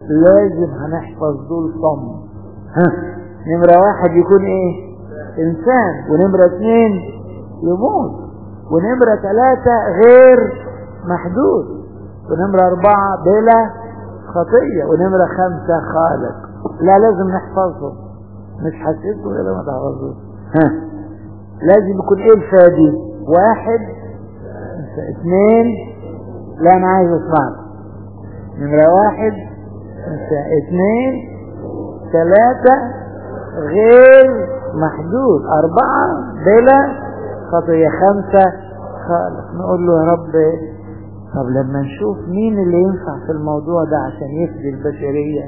لازم هنحفظ دول صم ها نمرة واحد يكون ايه انسان ونمرة اثنين يموت ونمرة ثلاثة غير محدود ونمرة اربعة بلا خطية ونمرة خمسة خالق لا لازم نحفظهم مش حسيته ولا ما تحفظوش ها لازم يكون ايه الفادي واحد اثنين لا انا عايز اسمعك نمرة واحد اثنين ثلاثة غير محدود أربعة بلا خطية خمسة خالق نقول له يا رب طب لما نشوف مين اللي ينفع في الموضوع ده عشان يفدي البشرية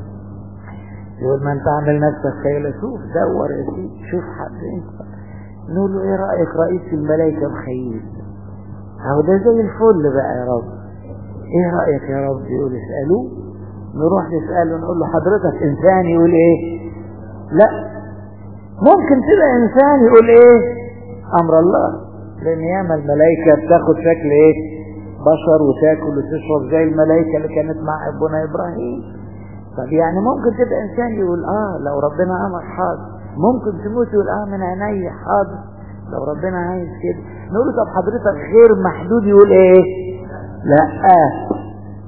يقول ما انت عامل نفسك فيلسوف دور يا سيدي شوف حد ينفع نقول له ايه رأيك رئيس الملائكة مخيل اهو ده زي الفل بقى يا رب ايه رأيك يا رب يقول اسألوه نروح نسأله نقول له حضرتك انسان يقول ايه لا ممكن تبقى انسان يقول ايه امر الله لان ياما الملائكة بتاخد شكل ايه بشر وتاكل وتشرب زي الملائكة اللي كانت مع ابونا ابراهيم طب يعني ممكن تبقى انسان يقول اه لو ربنا امر حاضر ممكن تموت يقول اه من عيني حاضر لو ربنا عايز كده نقول له طب حضرتك غير محدود يقول ايه لا آه.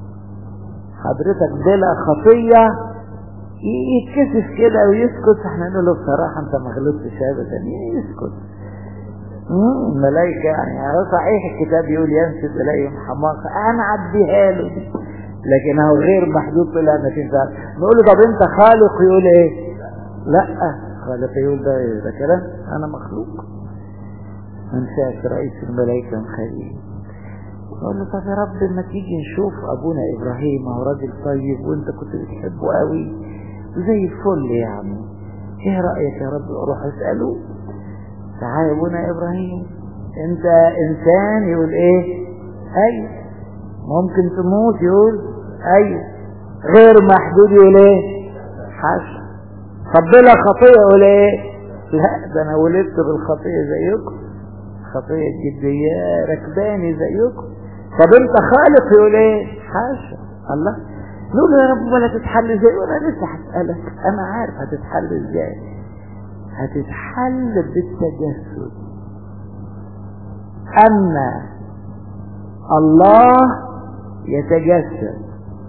حضرتك بلا خطية يتكسف كده ويسكت احنا نقول له بصراحة انت ما غلطتش ابدا يسكت الملائكة يعني صحيح الكتاب يقول ينسب اليهم حماقة انا عديها له لكن هو غير محدود طلع ما تنفعش نقول له طب انت خالق يقول ايه لا خالق يقول ده ايه ده كلام انا مخلوق من شاء رئيس الملائكة مخليه نقول له طب يا رب ما تيجي نشوف ابونا ابراهيم هو راجل طيب وانت كنت بتحبه قوي زي الفل يا عم ايه رأيك يا رب اروح اسأله تعال يا ابونا ابراهيم انت انسان يقول ايه ايوه ممكن تموت يقول ايوه غير محدود يقول ايه حش طب بلا خطية يقول ايه لا ده انا ولدت بالخطية زيكم خطية جدية ركباني زيكم طب انت خالق يقول ايه حاشا الله نقول له يا رب ولا تتحل ازاي وانا لسه هسألك انا عارف هتتحل ازاي هتتحل بالتجسد اما الله يتجسد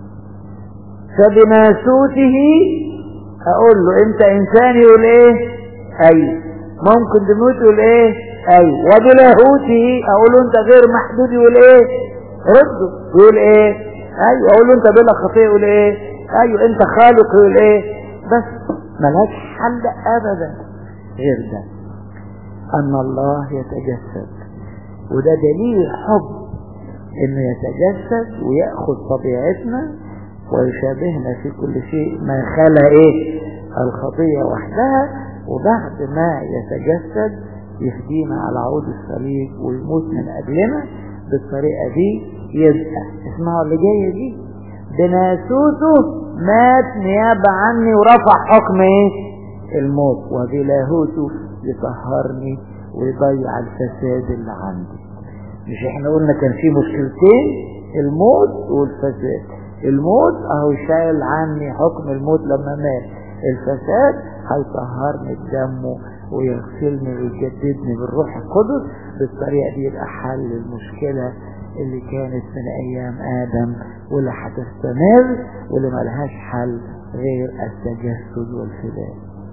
فبناسوته اقول له انت انسان يقول ايه ايوه ممكن تموت يقول ايه ايوه وبلاهوته اقول له انت غير محدود يقول ايه رده يقول ايه ايوه اقول له انت بلا خطيه يقول ايه ايوه انت خالق يقول ايه بس ملهاش حل ابدا غير ده ان الله يتجسد وده دليل حب انه يتجسد ويأخذ طبيعتنا ويشابهنا في كل شيء ما خلا ايه الخطية وحدها وبعد ما يتجسد يفدينا على عود الصليب ويموت من اجلنا بالطريقة دي يبقى اسمعوا اللي جاية دي بناسوته مات نيابة عني ورفع حكم ايه الموت وبلاهوته يطهرني ويضيع الفساد اللي عندي مش احنا قلنا كان في مشكلتين الموت والفساد الموت اهو شايل عني حكم الموت لما مات الفساد هيطهرني بدمه ويغسلني ويجددني بالروح القدس بالطريقة دي يبقى حل المشكلة اللي كانت من ايام ادم واللي هتستمر واللي ملهاش حل غير التجسد والفداء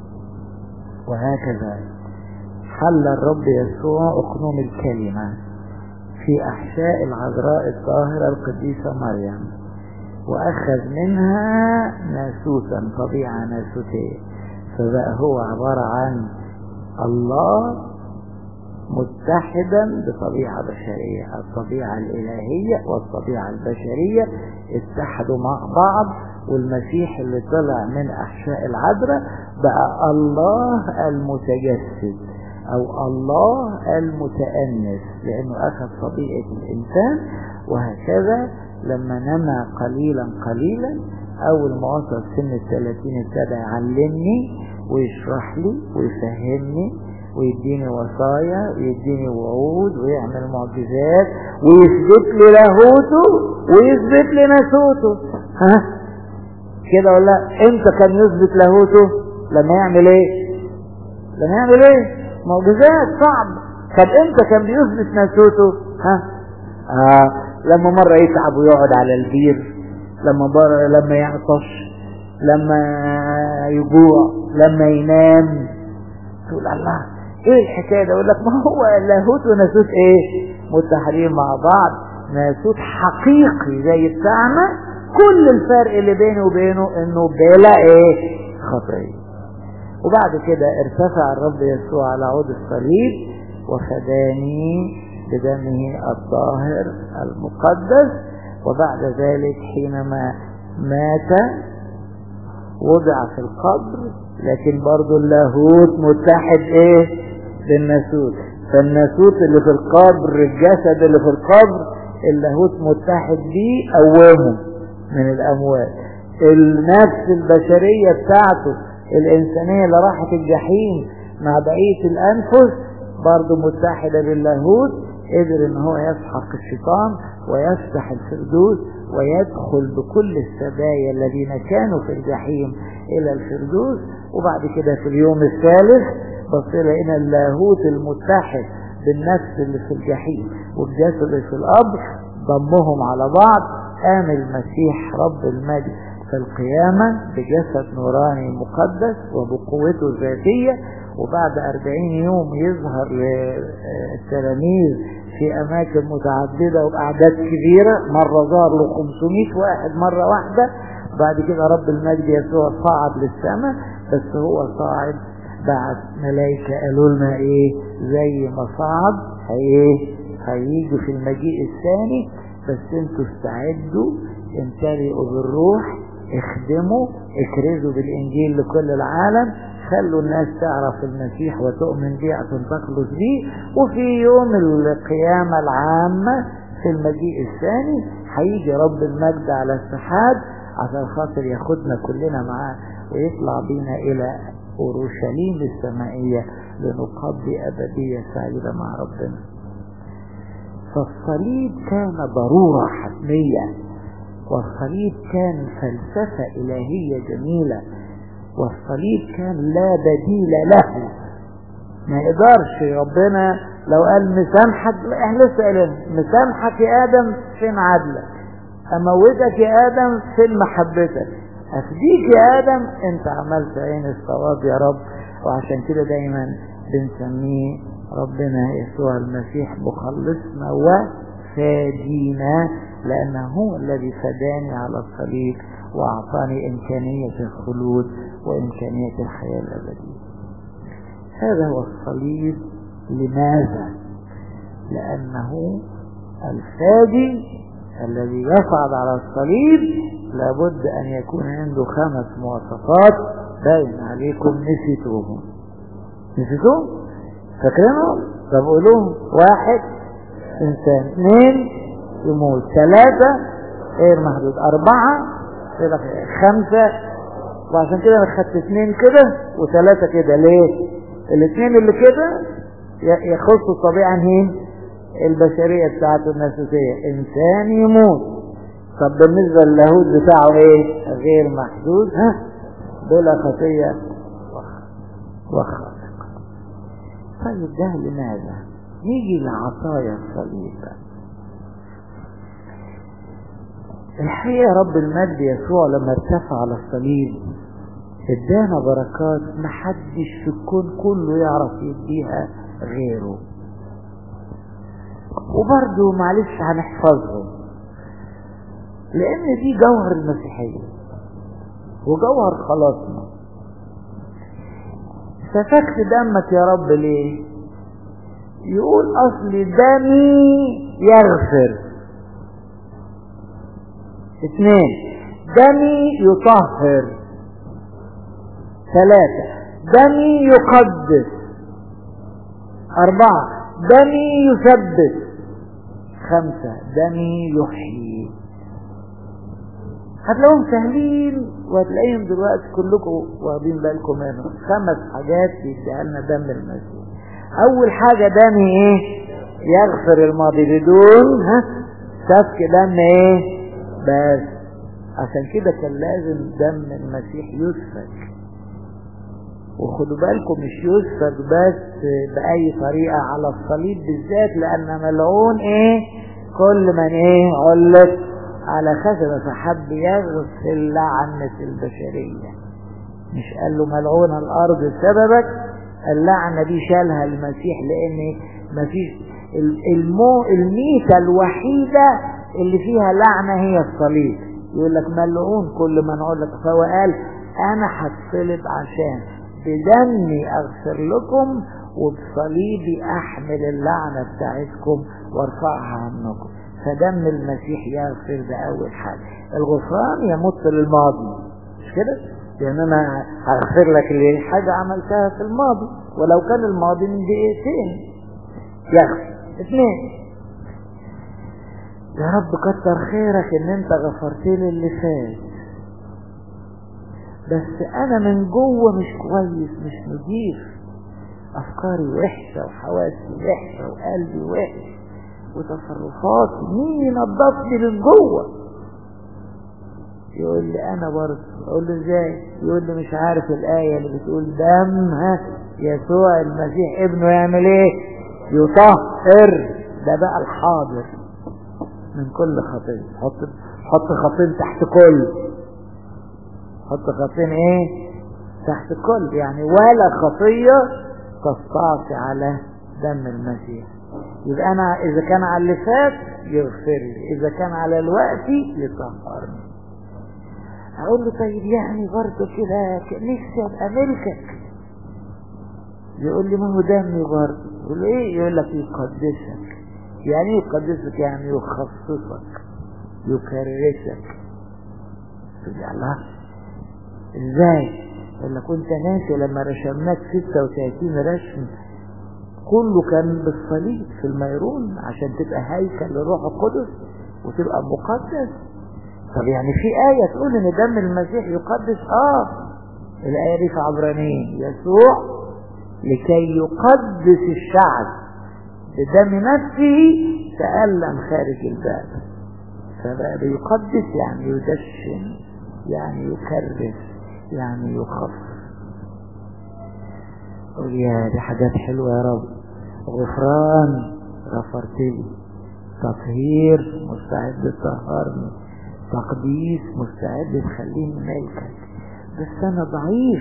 وهكذا حل الرب يسوع اقنوم الكلمة في احشاء العذراء الطاهرة القديسة مريم واخذ منها ناسوسا طبيعة ناسوتية فبقى هو عبارة عن الله متحدا بطبيعة بشرية الطبيعة الإلهية والطبيعة البشرية اتحدوا مع بعض والمسيح اللي طلع من أحشاء العذراء بقى الله المتجسد أو الله المتأنس لأنه أخذ طبيعة الإنسان وهكذا لما نمى قليلا قليلا أول ما وصل سن الثلاثين ابتدى يعلمني ويشرح لي ويفهمني ويديني وصايا ويديني وعود ويعمل معجزات ويثبت لي لاهوته ويثبت لي ناسوته ها كده ولا امتى كان يثبت لاهوته لما يعمل ايه لما يعمل ايه معجزات صعب طب امتى كان بيثبت ناسوته ها آه لما مرة يتعب ويقعد على البير لما مرة لما يعطش لما يجوع لما ينام تقول الله ايه الحكايه ده يقول لك ما هو لاهوت وناسوت ايه متحدين مع بعض ناسوت حقيقي زي بتاعنا كل الفرق اللي بينه وبينه انه بلا ايه خطيه وبعد كده ارتفع الرب يسوع على عود الصليب وفداني بدمه الطاهر المقدس وبعد ذلك حينما مات وضع في القبر لكن برضو اللاهوت متحد ايه بالناسوت فالناسوت اللي في القبر الجسد اللي في القبر اللاهوت متحد بيه قوامه من الاموات النفس البشرية بتاعته الانسانية اللي راحت الجحيم مع بقية الانفس برضو متحدة باللاهوت قدر ان هو يسحق الشيطان ويفتح الفردوس ويدخل بكل السبايا الذين كانوا في الجحيم الى الفردوس وبعد كده في اليوم الثالث بص لقينا اللاهوت المتحد بالنفس اللي في الجحيم والجسد اللي في القبر ضمهم على بعض قام المسيح رب المجد في القيامة بجسد نوراني مقدس وبقوته الذاتية وبعد أربعين يوم يظهر للتلاميذ في أماكن متعددة وبأعداد كبيرة مرة ظهر له 500 واحد مرة واحدة بعد كده رب المجد يسوع صعد للسماء بس هو صاعد بعت ملائكة قالوا لنا ايه زي ما صعد هي هيجي في المجيء الثاني بس انتوا استعدوا امتلئوا بالروح اخدموا اكرزوا بالانجيل لكل العالم خلوا الناس تعرف المسيح وتؤمن به عشان تخلص به وفي يوم القيامة العامة في المجيء الثاني هيجي رب المجد على السحاب عشان خاطر ياخدنا كلنا معاه ويطلع بينا الى اورشليم السمائية لنقضي ابدية سعيدة مع ربنا فالصليب كان ضرورة حتمية والصليب كان فلسفة إلهية جميلة والصليب كان لا بديل له ما يقدرش ربنا لو قال مسامحك احنا لسه قايلين مسامحك يا ادم فين عدلك اموتك يا ادم فين محبتك افديك يا ادم انت عملت عين الصواب يا رب وعشان كده دايما بنسميه ربنا يسوع المسيح مخلصنا وفادينا لأنه هو الذي فداني على الصليب وأعطاني إمكانية الخلود وإمكانية الحياة الأبدية هذا هو الصليب لماذا؟ لأنه الفادي الذي يصعد على الصليب لابد أن يكون عنده خمس مواصفات باين عليكم نسيتوهم نسيتوهم؟ فاكرينهم؟ طب قولوهم واحد إنسان اثنين يموت ثلاثة غير محدود أربعة كده خمسة وعشان كده انا خدت اثنين كده وثلاثة كده ليه؟ الاثنين اللي كده يخصوا الطبيعة مين؟ البشرية بتاعته النفسية إنسان يموت طب بالنسبة للاهوت بتاعه ايه؟ غير محدود ها؟ بلا خطية وخالق طيب ده لماذا؟ نيجي لعطايا الصليب بقى الحقيقة رب المجد يسوع لما ارتفع على الصليب ادانا بركات محدش في الكون كله يعرف يديها غيره وبرضه معلش هنحفظهم لان دي جوهر المسيحية وجوهر خلاصنا سفكت دمك يا رب ليه يقول اصل دمي يغفر اثنين دمي يطهر ثلاثة دمي يقدس أربعة دمي يثبت خمسة دمي يحيي هتلاقيهم سهلين وهتلاقيهم دلوقتي كلكم واخدين بالكم منهم خمس حاجات يديها لنا دم المسيح أول حاجة دمي إيه؟ يغفر الماضي بدون ها سفك دم إيه؟ بس عشان كده كان لازم دم المسيح يسفك وخدوا بالكم مش يسفك بس بأي طريقة على الصليب بالذات لأن ملعون ايه كل من ايه علق على خشبة فحب يغسل لعنة البشرية مش قال له ملعون الأرض سببك اللعنة دي شالها المسيح لأن مفيش المو الميتة الوحيدة اللي فيها لعنة هي الصليب يقول لك ملعون كل من علق فهو قال أنا هتصلب عشان بدمي أغفر لكم وبصليبي أحمل اللعنة بتاعتكم وارفعها عنكم فدم المسيح يغفر ده أول حاجة الغفران يمت للماضي مش كده؟ لأن أنا هغفر لك اللي حاجة عملتها في الماضي ولو كان الماضي من دقيقتين يغفر اثنين يا رب كتر خيرك ان انت غفرت لي اللي فات بس انا من جوه مش كويس مش نضيف افكاري وحشة وحواسي وحشة وقلبي وحش وتصرفاتي مين ينضفني من جوه يقول لي انا برضه اقول له ازاي يقول لي مش عارف الايه اللي بتقول دم ها يسوع المسيح ابنه يعمل ايه يطهر ده بقى الحاضر من كل خطيه حط حط خطين تحت كل حط خطين ايه تحت كل يعني ولا خطيه تستعصي على دم المسيح يبقى انا اذا كان على اللي فات يغفر لي اذا كان على الوقت يطهرني اقول له طيب يعني برضه كده نفسي ابقى ملكك يقول لي ما هو دمي برضه يقول له ايه يقول لك يقدسك يعني ايه يقدسك يعني يخصصك يكرسك تقول لي الله ازاي يقول لك انت ناسي لما رشمناك 36 رشم كله كان بالصليب في الميرون عشان تبقى هيكل للروح القدس وتبقى مقدس طب يعني في آية تقول ان دم المسيح يقدس اه الآية دي في عبرانيين يسوع لكي يقدس الشعب بدم نفسه تألم خارج الباب فبقى بيقدس يعني يدشن يعني يكرس يعني يخفف قول يا دي حاجات حلوة يا رب غفران غفرت لي تطهير مستعد تطهرني تقديس مستعد تخليني ملكك بس انا ضعيف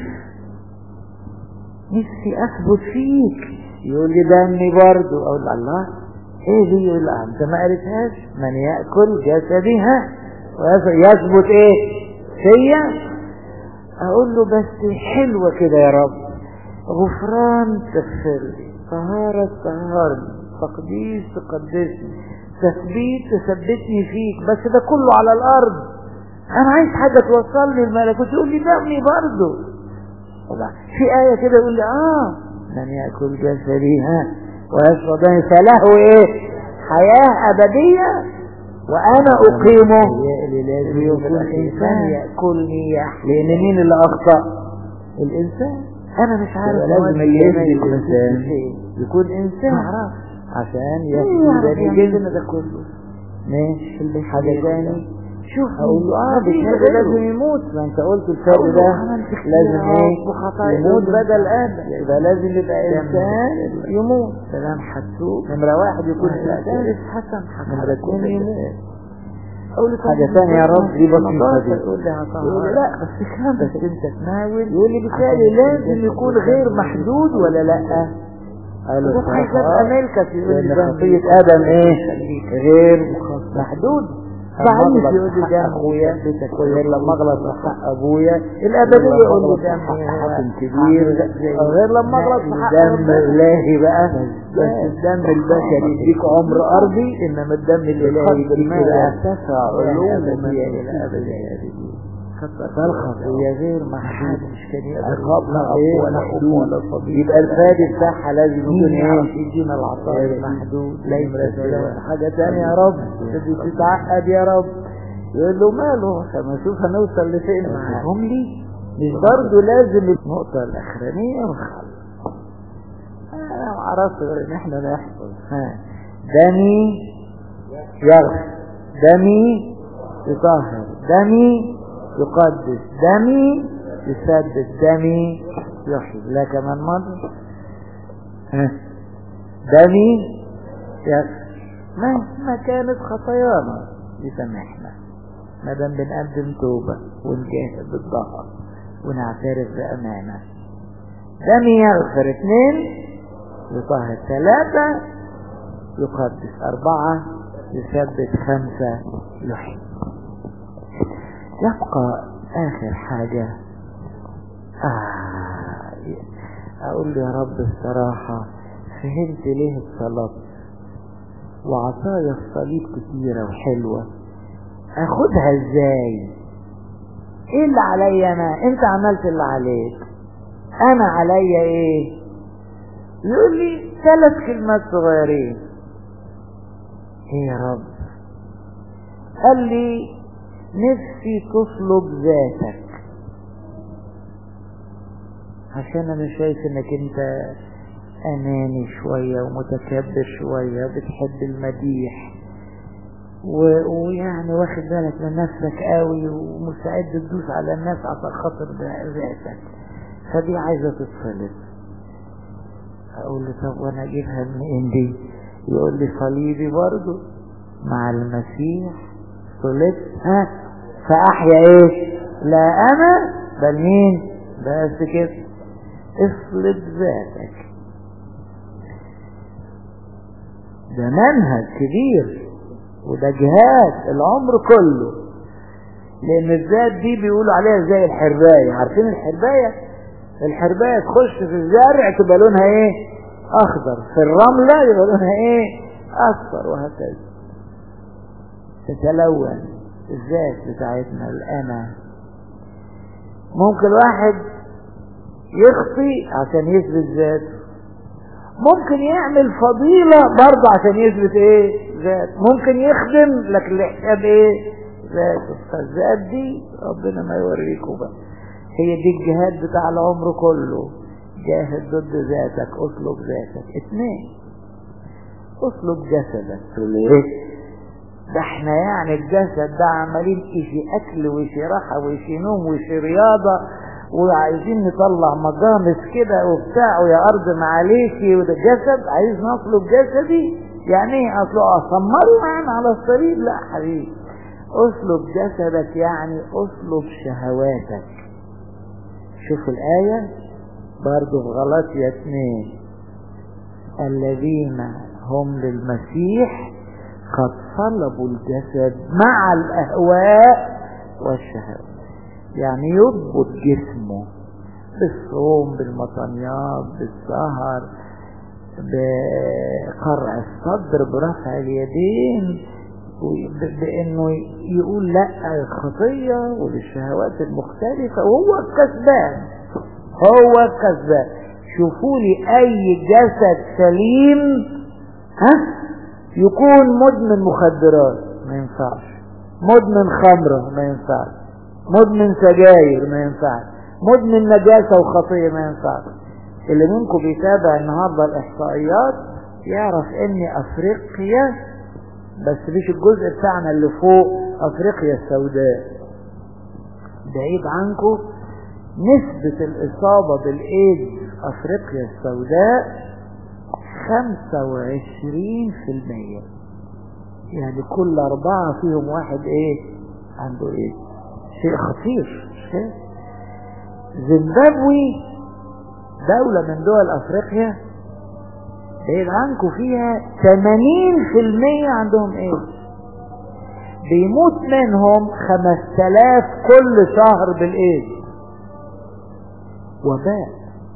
نفسي اثبت فيك يقول لي دمي برضه اقول الله ايه دي يقول انت ما قريتهاش من ياكل جسدها ويثبت ايه فيا اقول له بس حلوه كده يا رب غفران تغفر لي طهارة تطهرني تقديس تقدسني تثبيت تثبتني فيك بس ده كله على الارض انا عايز حاجة توصلني الملكوت يقول لي دمي برضه في آية كده يقول لي اه من يأكل جسدي ها ويشرب دمي فله ايه حياة أبدية وأنا أقيمه لازم يكون إنسان يأكلني لأن مين اللي أخطأ الإنسان أنا مش عارف لازم يجي الإنسان يكون إنسان عشان ياخد ياخد جنسنا ده كله ماشي حاجة تاني شوف اقول له اه مفيش بالفعل غيره. لازم يموت ما انت قلت الفرق أقول له ده عملت كتير لازم أهو ايه بخطايا يموت لازم- بدل ادم يبقى لازم يبقى دم. انسان يموت سلام حسوب نمرة واحد يكون لا انسان تعرف حسن حسن نمرة اتنين يموت أقول له حاجة تانية يا رب دي بسيطة دي. يقول لي هطهر. يقول لي لا بس كمان بس انت تناول يقول لي بالتالي لازم يكون غير محدود ولا لا قالوا وده عايز الصراحة ابقى ملكك يقول لي لان دم خطية يقول ادم لي ايه خليك. غير محدود ضعيف أما يقول لي أغلط في حق دم اخويا بيتك غير لما اغلط في حق ابويا الأبدية غير لما يقول لي أغلط في دم حق هو حاكم كبير زي- غير لما اغلط في حق دم دم الهي بقى بس بس الدم البشري يديك عمر ارضي انما الدم الالهي يديك بقى ارتفع علوم أبدية ومن إلى أبدية فالخطية غير محدود محدش كان يقدر عقابها يطلع ايه ولا أم محدود ولا صديق يبقى الفادي بتاعها لازم يكون مين يعرف ايه يدينا العطايا غير دي؟ محدود ليس ليس سواء. حاجة تانية يا رب تبي تتعقد يا رب يقول له ماله فما نشوف هنوصل لفين معاه هم لي مش برضه لازم النقطة الأخرانية الخلق انا ما عرفت غير ان احنا نحفظ ها دمي يغفر دمي يطهر دمي يقدس دمي يثبت دمي يحيي لا كمان مرة ها دمي يغفر مهما كانت خطايانا يسامحنا ما دام بنقدم توبة ونجاهد بالظهر ونعترف بأمانة دمي يغفر اثنين يطهر ثلاثة يقدس أربعة يثبت خمسة يحيي يبقى آخر حاجة آه أقول له يا رب الصراحة فهمت ليه الصلاة وعطايا الصليب كتيرة وحلوة أخدها إزاي إيه اللي عليا أنا أنت عملت اللي عليك أنا عليا إيه يقول لي ثلاث كلمات صغيرين ايه يا رب قال لي نفسي تطلب ذاتك عشان انا شايف انك انت اناني شوية ومتكبر شوية بتحب المديح و... ويعني واخد بالك من نفسك قوي ومستعد تدوس على الناس عشان خاطر ذاتك فدي عايزة تتصلب اقول له طب وانا اجيبها منين دي يقول لي صليبي برضو مع المسيح صلبت ها فاحيا ايه لا انا بل مين بس كده اصلب ذاتك ده منهج كبير وده جهاد العمر كله لان الذات دي بيقولوا عليها زي الحرباية عارفين الحرباية الحرباية تخش في الزرع تبقى لونها ايه اخضر في الرملة يبقى لونها ايه اصفر وهكذا تتلون الذات بتاعتنا الانا ممكن واحد يخطي عشان يثبت ذاته ممكن يعمل فضيلة برضه عشان يثبت ايه ذات ممكن يخدم لكن الحساب ايه ذاته فالذات دي ربنا ما يوريكم بقى هي دي الجهاد بتاع العمر كله جاهد ضد ذاتك اطلب ذاتك اثنين اطلب جسدك تقول ايه ده احنا يعني الجسد ده عمالين ايشي اكل ويشي راحة ويشي نوم ويشي رياضة وعايزين نطلع مجامس كده وبتاع ويا ارض معليكي وده جسد عايز نطلب جسدي يعني ايه اطلب اصمره يعني على الصليب لا حبيبي اطلب جسدك يعني اطلب شهواتك شوف الآية برضو في غلطية اثنين الذين هم للمسيح قد صلبوا الجسد مع الأهواء والشهوات يعني يضبط جسمه بالصوم بالمطنيات بالسهر بقرع الصدر برفع اليدين بانه يقول لا الخطية وللشهوات المختلفة وهو الكسبان هو الكسبان شوفوا لي اي جسد سليم ها يكون مدمن مخدرات ما ينفعش مدمن خمرة ما ينفعش مدمن سجاير ما ينفعش مدمن نجاسة وخطية ما ينفعش اللي منكم بيتابع النهاردة الاحصائيات يعرف ان افريقيا بس مش الجزء بتاعنا اللي فوق افريقيا السوداء بعيد عنكم نسبة الاصابة بالايدز افريقيا السوداء خمسة وعشرين في المية يعني كل اربعة فيهم واحد ايه عنده ايه شيء خطير مش كده زيمبابوي دولة من دول افريقيا بعيد عنكم فيها 80% عندهم ايه بيموت منهم 5000 كل شهر بالايد وباء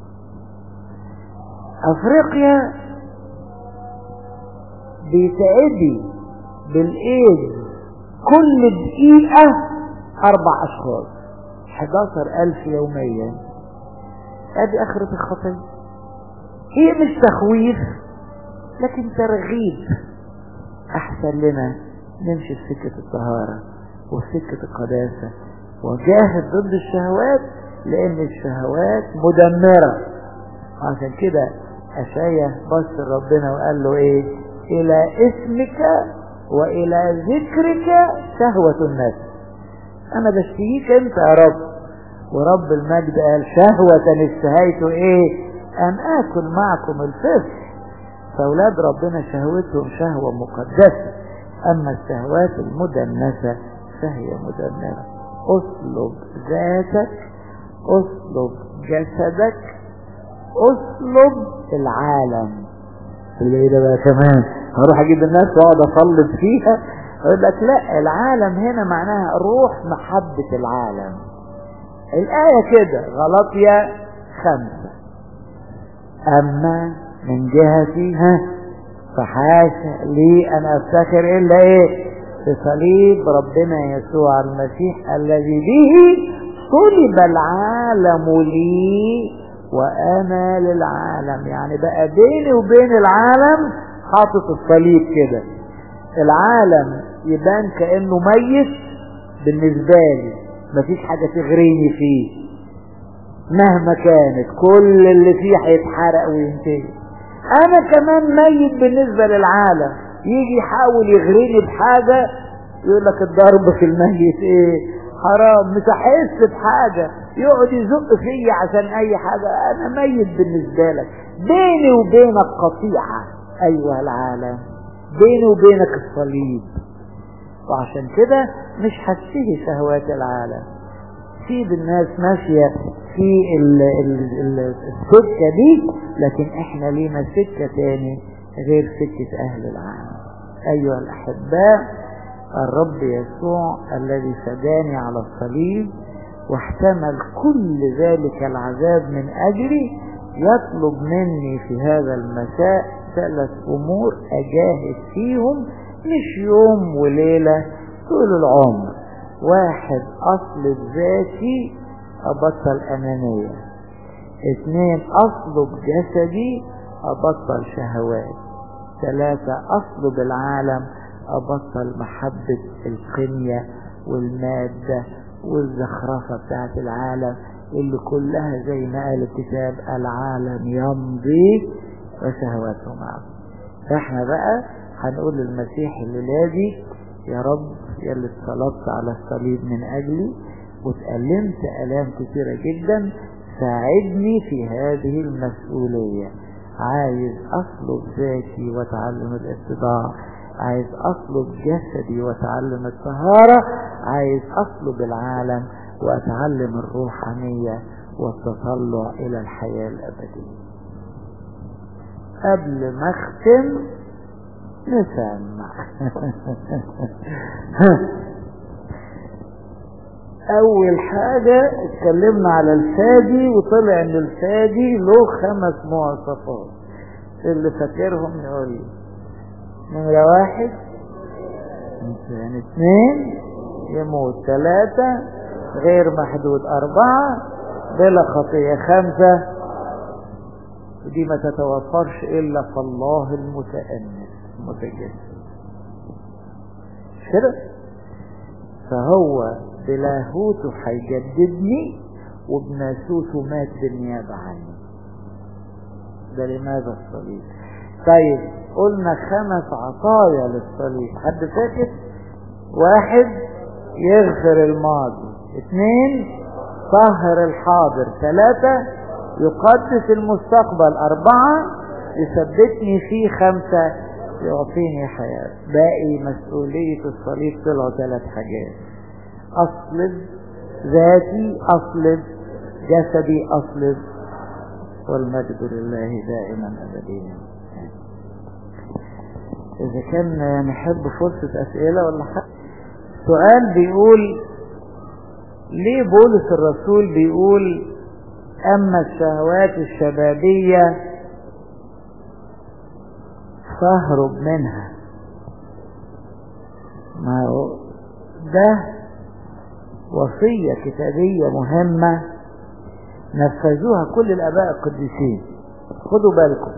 افريقيا بيتعدي بالايد كل دقيقة اربع اشخاص 11000 يوميا ادي اخرة الخطية هي مش تخويف لكن ترغيب احسن لنا نمشي في سكة الطهارة وفي سكة القداسة وجاهد ضد الشهوات لان الشهوات مدمرة عشان كده اشايا بص ربنا وقال له ايه الى اسمك وإلى ذكرك شهوة النفس أنا بشتهيك أنت يا رب ورب المجد قال شهوة اشتهيت إيه أن آكل معكم الفسق فأولاد ربنا شهوتهم شهوة مقدسة أما الشهوات المدنسة فهي مدنسة أسلب ذاتك أسلب جسدك أسلب العالم اللي ده بقى كمان هروح أجيب الناس وأقعد أصلب فيها يقول لك لا العالم هنا معناها روح محبة العالم الآية كده غلطية خمسة أما من جهتي ها فحاشا لي أن أفتكر إلا إيه بصليب ربنا يسوع المسيح الذي به صلب العالم لي وأنا للعالم يعني بقى بيني وبين العالم حاطط الصليب كده العالم يبان كأنه ميت بالنسبة لي مفيش حاجة تغريني فيه مهما كانت كل اللي فيه هيتحرق وينتهي انا كمان ميت بالنسبة للعالم يجي يحاول يغريني بحاجة يقول لك الضرب في الميت ايه حرام مش هحس بحاجة يقعد يزق فيا عشان اي حاجة انا ميت بالنسبة لك بيني وبينك قطيعة ايها العالم بيني وبينك الصليب وعشان كده مش هتشتهي شهوات العالم سيب الناس ماشية في ال ال ال السكة دي لكن احنا لينا سكة تاني غير سكة اهل العالم ايها الاحباء الرب يسوع الذي سداني على الصليب واحتمل كل ذلك العذاب من اجلي يطلب مني في هذا المساء ثلاث امور اجاهد فيهم مش يوم وليلة طول العمر واحد اصل ذاتي ابطل انانية اثنين اصلب جسدي ابطل شهوات ثلاثة اصلب العالم ابطل محبة القنية والمادة والزخرفة بتاعت العالم اللي كلها زي ما قال الكتاب العالم يمضي وشهواته معه فاحنا بقى هنقول للمسيح الليلادي يا رب يا اللي اتصلبت على الصليب من اجلي واتألمت ألام كثيرة جدا ساعدني في هذه المسؤولية عايز أصلب ذاتي وأتعلم الاتباع عايز أصلب جسدي وأتعلم الطهارة عايز أصلب العالم وأتعلم الروحانية والتطلع إلى الحياة الأبدية قبل ما أختم نسمع اول حاجة اتكلمنا على الفادي وطلع ان الفادي له خمس مواصفات اللي فاكرهم يقول لي نمرة واحد انسان اثنين يموت ثلاثة غير محدود اربعة بلا خطية خمسة ودي ما تتوفرش الا في الله المتأنس المتجسد كده فهو بلاهوته هيجددني وبناسوته مات بالنيابة عني ده لماذا الصليب طيب قلنا خمس عطايا للصليب حد فاكر واحد يغفر الماضي اثنين طهر الحاضر ثلاثة يقدس المستقبل أربعة يثبتني فيه خمسة يعطيني حياة باقي مسؤولية الصليب طلعوا ثلاث حاجات أصلب ذاتي أصلب جسدي أصلب والمجد لله دائما أبديا إذا كان نحب فرصة أسئلة ولا حاجة سؤال بيقول ليه بولس الرسول بيقول أما الشهوات الشبابية فاهرب منها ما هو ده وصية كتابية مهمة نفذوها كل الآباء القديسين خدوا بالكم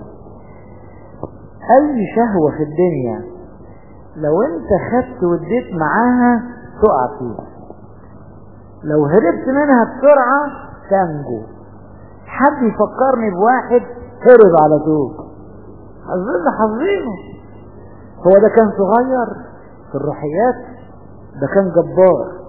أي شهوة في الدنيا لو أنت خدت واديت معاها تقع فيها لو هربت منها بسرعة تنجو حد يفكرني بواحد هرب على طول حظنا حظينه هو ده كان صغير في الروحيات ده كان جبار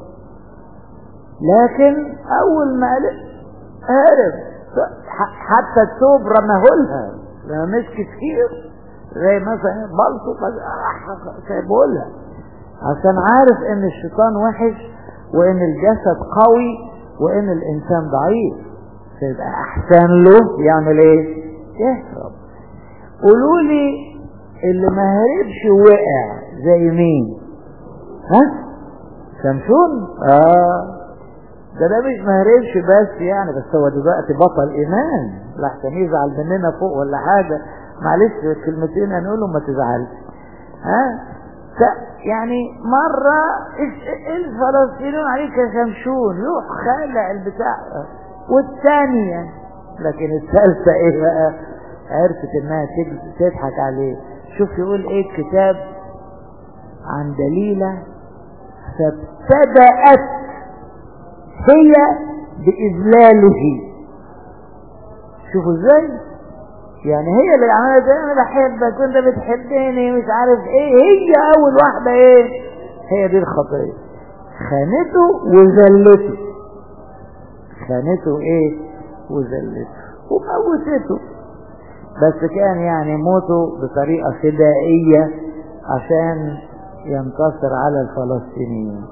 لكن اول ما قال هرب حتى الثوب رماه لها مش كتير زي مثلا بلطو سايبه لها عشان عارف ان الشيطان وحش وان الجسد قوي وان الانسان ضعيف فيبقى احسن له يعمل ايه يهرب قولوا لي اللي ما هربش وقع زي مين ها شمشون اه ده ده مش مهربش بس يعني بس هو دلوقتي بطل ايمان لحسن يزعل مننا فوق ولا حاجة معلش كلمتين هنقولهم ما تزعلش ها يعني مرة الفلسطينيون عليك شمشون يروح خالع البتاع والثانية لكن الثالثة ايه بقى عرفت انها تضحك عليه شوف يقول ايه الكتاب عن دليلة فابتدأت هي بإذلاله شوفوا ازاي يعني هي اللي عملت انا بحبك وانت بتحبني مش عارف ايه هي اول واحدة ايه هي دي الخطية خانته وذلته خانته ايه وذلته وموتته بس كان يعني موته بطريقة فدائية عشان ينتصر على الفلسطينيين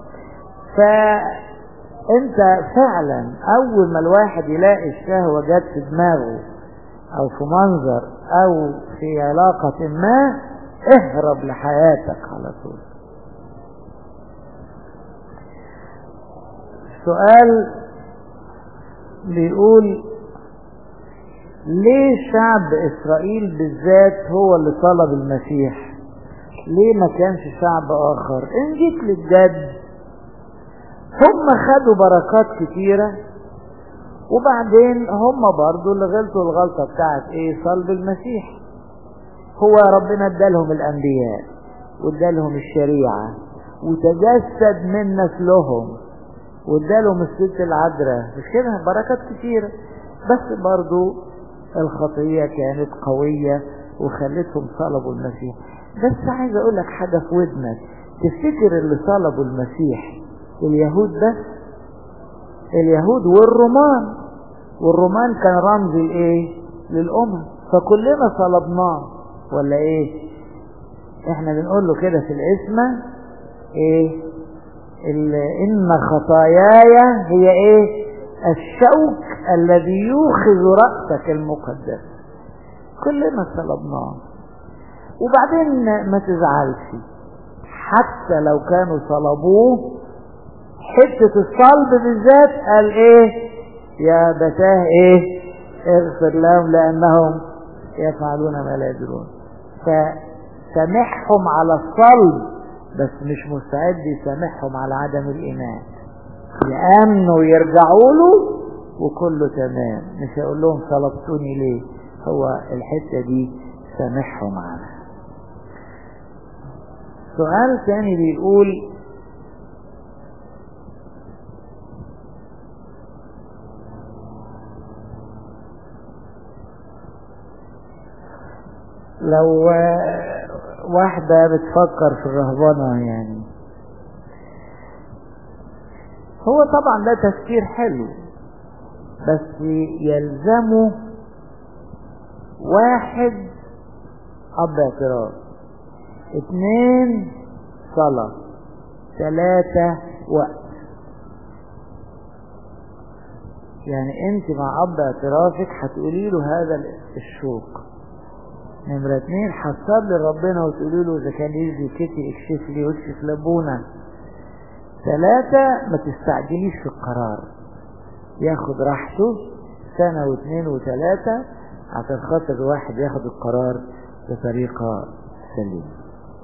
فانت فعلا اول ما الواحد يلاقي الشهوة جت في دماغه او في منظر او في علاقة ما اهرب لحياتك على طول السؤال بيقول ليه شعب اسرائيل بالذات هو اللي طلب المسيح ليه ما كانش شعب اخر ان جيت للجد هم خدوا بركات كتيرة وبعدين هم برضو اللي غلطوا الغلطة بتاعت ايه صلب المسيح هو ربنا ادالهم الانبياء وادالهم الشريعة وتجسد من نسلهم وادالهم الست العذراء مش كده بركات كتيرة بس برضو الخطية كانت قوية وخلتهم صلبوا المسيح بس عايز اقول لك حاجة في ودنك تفتكر اللي صلبوا المسيح اليهود بس اليهود والرومان والرومان كان رمز الايه للامم فكلنا صلبناه ولا ايه احنا بنقول له كده في الاسم ايه ان خطاياي هي ايه الشوك الذي يوخذ رأسك المقدس كلنا صلبناه وبعدين ما تزعلش حتى لو كانوا صلبوه حتة الصلب بالذات قال ايه يا بتاه ايه اغفر لهم لانهم يفعلون ما لا يدرون فسامحهم على الصلب بس مش مستعد يسامحهم على عدم الايمان يامنوا ويرجعوا له وكله تمام مش هقول لهم صلبتوني ليه هو الحته دي سامحهم عنها سؤال تاني بيقول لو واحدة بتفكر في الرهبنة يعني هو طبعا ده تفكير حلو بس يلزمه واحد أب اعتراف اثنين صلاة ثلاثة وقت يعني انت مع اب اعترافك هتقولي له هذا الشوق نمرة اتنين حصل لي ربنا وتقولي له اذا كان يجي كتي اكشف لي واكشف لابونا ثلاثة ما تستعجليش في القرار ياخد راحته سنة واثنين وثلاثة عشان خاطر الواحد ياخد القرار بطريقة سليمة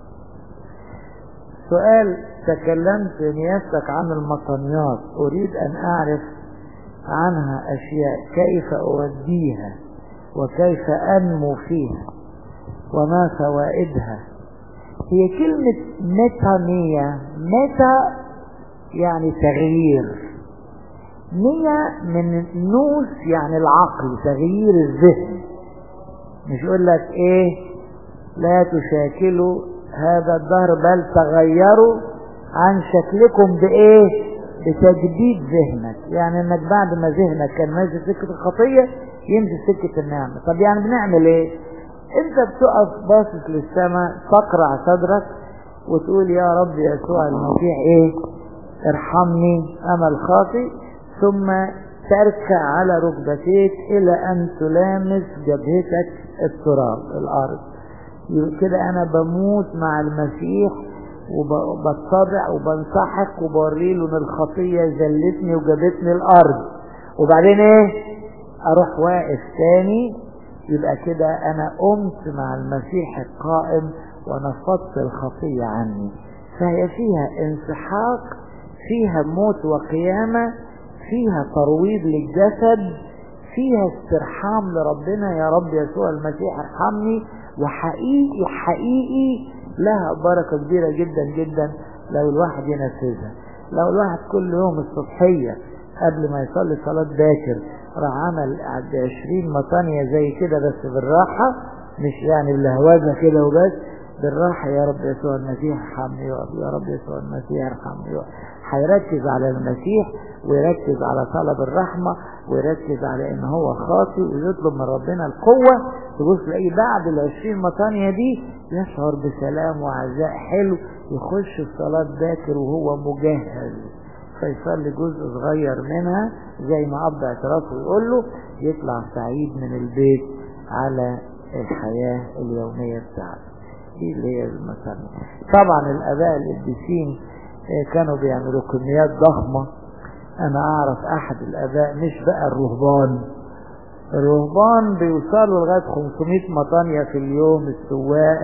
سؤال تكلمت نياستك عن المطنيات أريد أن أعرف عنها أشياء كيف أوديها وكيف أنمو فيها وما فوائدها هي كلمة ميتانية ميتا يعني تغيير نية من نوس يعني العقل تغيير الذهن مش يقول لك ايه لا تشاكلوا هذا الدهر بل تغيروا عن شكلكم بايه بتجديد ذهنك يعني انك بعد ما ذهنك كان ماشي سكة الخطية يمشي سكة النعمة طب يعني بنعمل ايه انت بتقف باصص للسماء تقرع صدرك وتقول يا رب يسوع المسيح ايه ارحمني انا الخاطئ ثم تركع على ركبتيك الى ان تلامس جبهتك التراب الارض كده انا بموت مع المسيح وبتضع وبنصحك وبوري له ان الخطيه زلتني وجابتني الارض وبعدين ايه اروح واقف تاني يبقى كده انا قمت مع المسيح القائم ونفضت الخطيه عني فهي فيها انسحاق فيها موت وقيامه فيها ترويض للجسد فيها استرحام لربنا يا رب يسوع المسيح ارحمني وحقيقي حقيقي لها بركة كبيرة جدا جدا لو الواحد ينفذها لو الواحد كل يوم الصبحية قبل ما يصلي صلاة باكر راح عمل عشرين مطانية زي كده بس بالراحة مش يعني بالهواجة كده وبس بالراحة يا رب يسوع المسيح ارحمني يا رب يسوع المسيح ارحمني هيركز على المسيح ويركز على طلب الرحمة ويركز على ان هو خاطئ ويطلب من ربنا القوة تبص تلاقيه بعد العشرين مطانية دي يشعر بسلام وعزاء حلو يخش الصلاة باكر وهو مجهز فيصلي جزء صغير منها زي ما أب اعترافه يقول له يطلع سعيد من البيت على الحياة اليومية بتاعته دي اللي هي المثانية طبعا الآباء القديسين كانوا بيعملوا كميات ضخمة أنا أعرف أحد الآباء مش بقى الرهبان الرهبان بيوصلوا لغاية 500 مطانية في اليوم السواق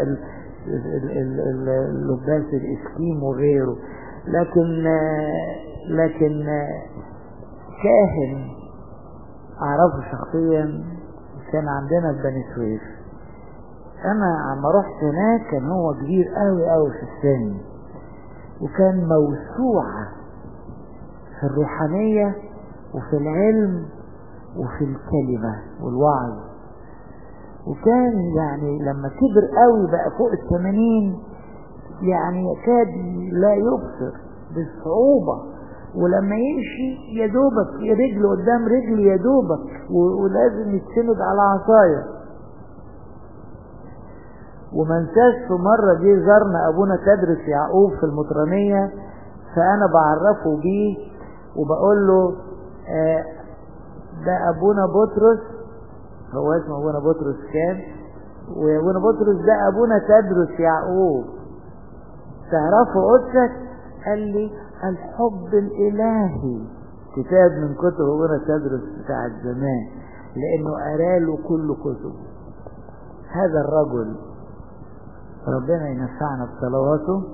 اللباس الإسكيم وغيره لكن لكن كاهن أعرفه شخصيا كان عندنا في بني سويف أنا عما رحت هناك كان هو كبير قوي قوي في السن وكان موسوعة في الروحانية وفي العلم وفي الكلمة والوعظ وكان يعني لما كبر قوي بقى فوق الثمانين يعني يكاد لا يبصر بالصعوبة ولما يمشي يا دوبك رجله قدام رجل يا دوبك ولازم يتسند على عصايه وما انساش في مرة جه زارنا ابونا تدرس يعقوب في المطرانية فانا بعرفه بيه وبقول له آه ده ابونا بطرس هو اسمه ابونا بطرس كان وابونا بطرس ده ابونا تدرس يعقوب تعرفوا قدسك قال لي الحب الالهي كتاب من كتب ابونا تدرس بتاع زمان لانه قراله كل كتبه هذا الرجل ربنا ينفعنا بصلواته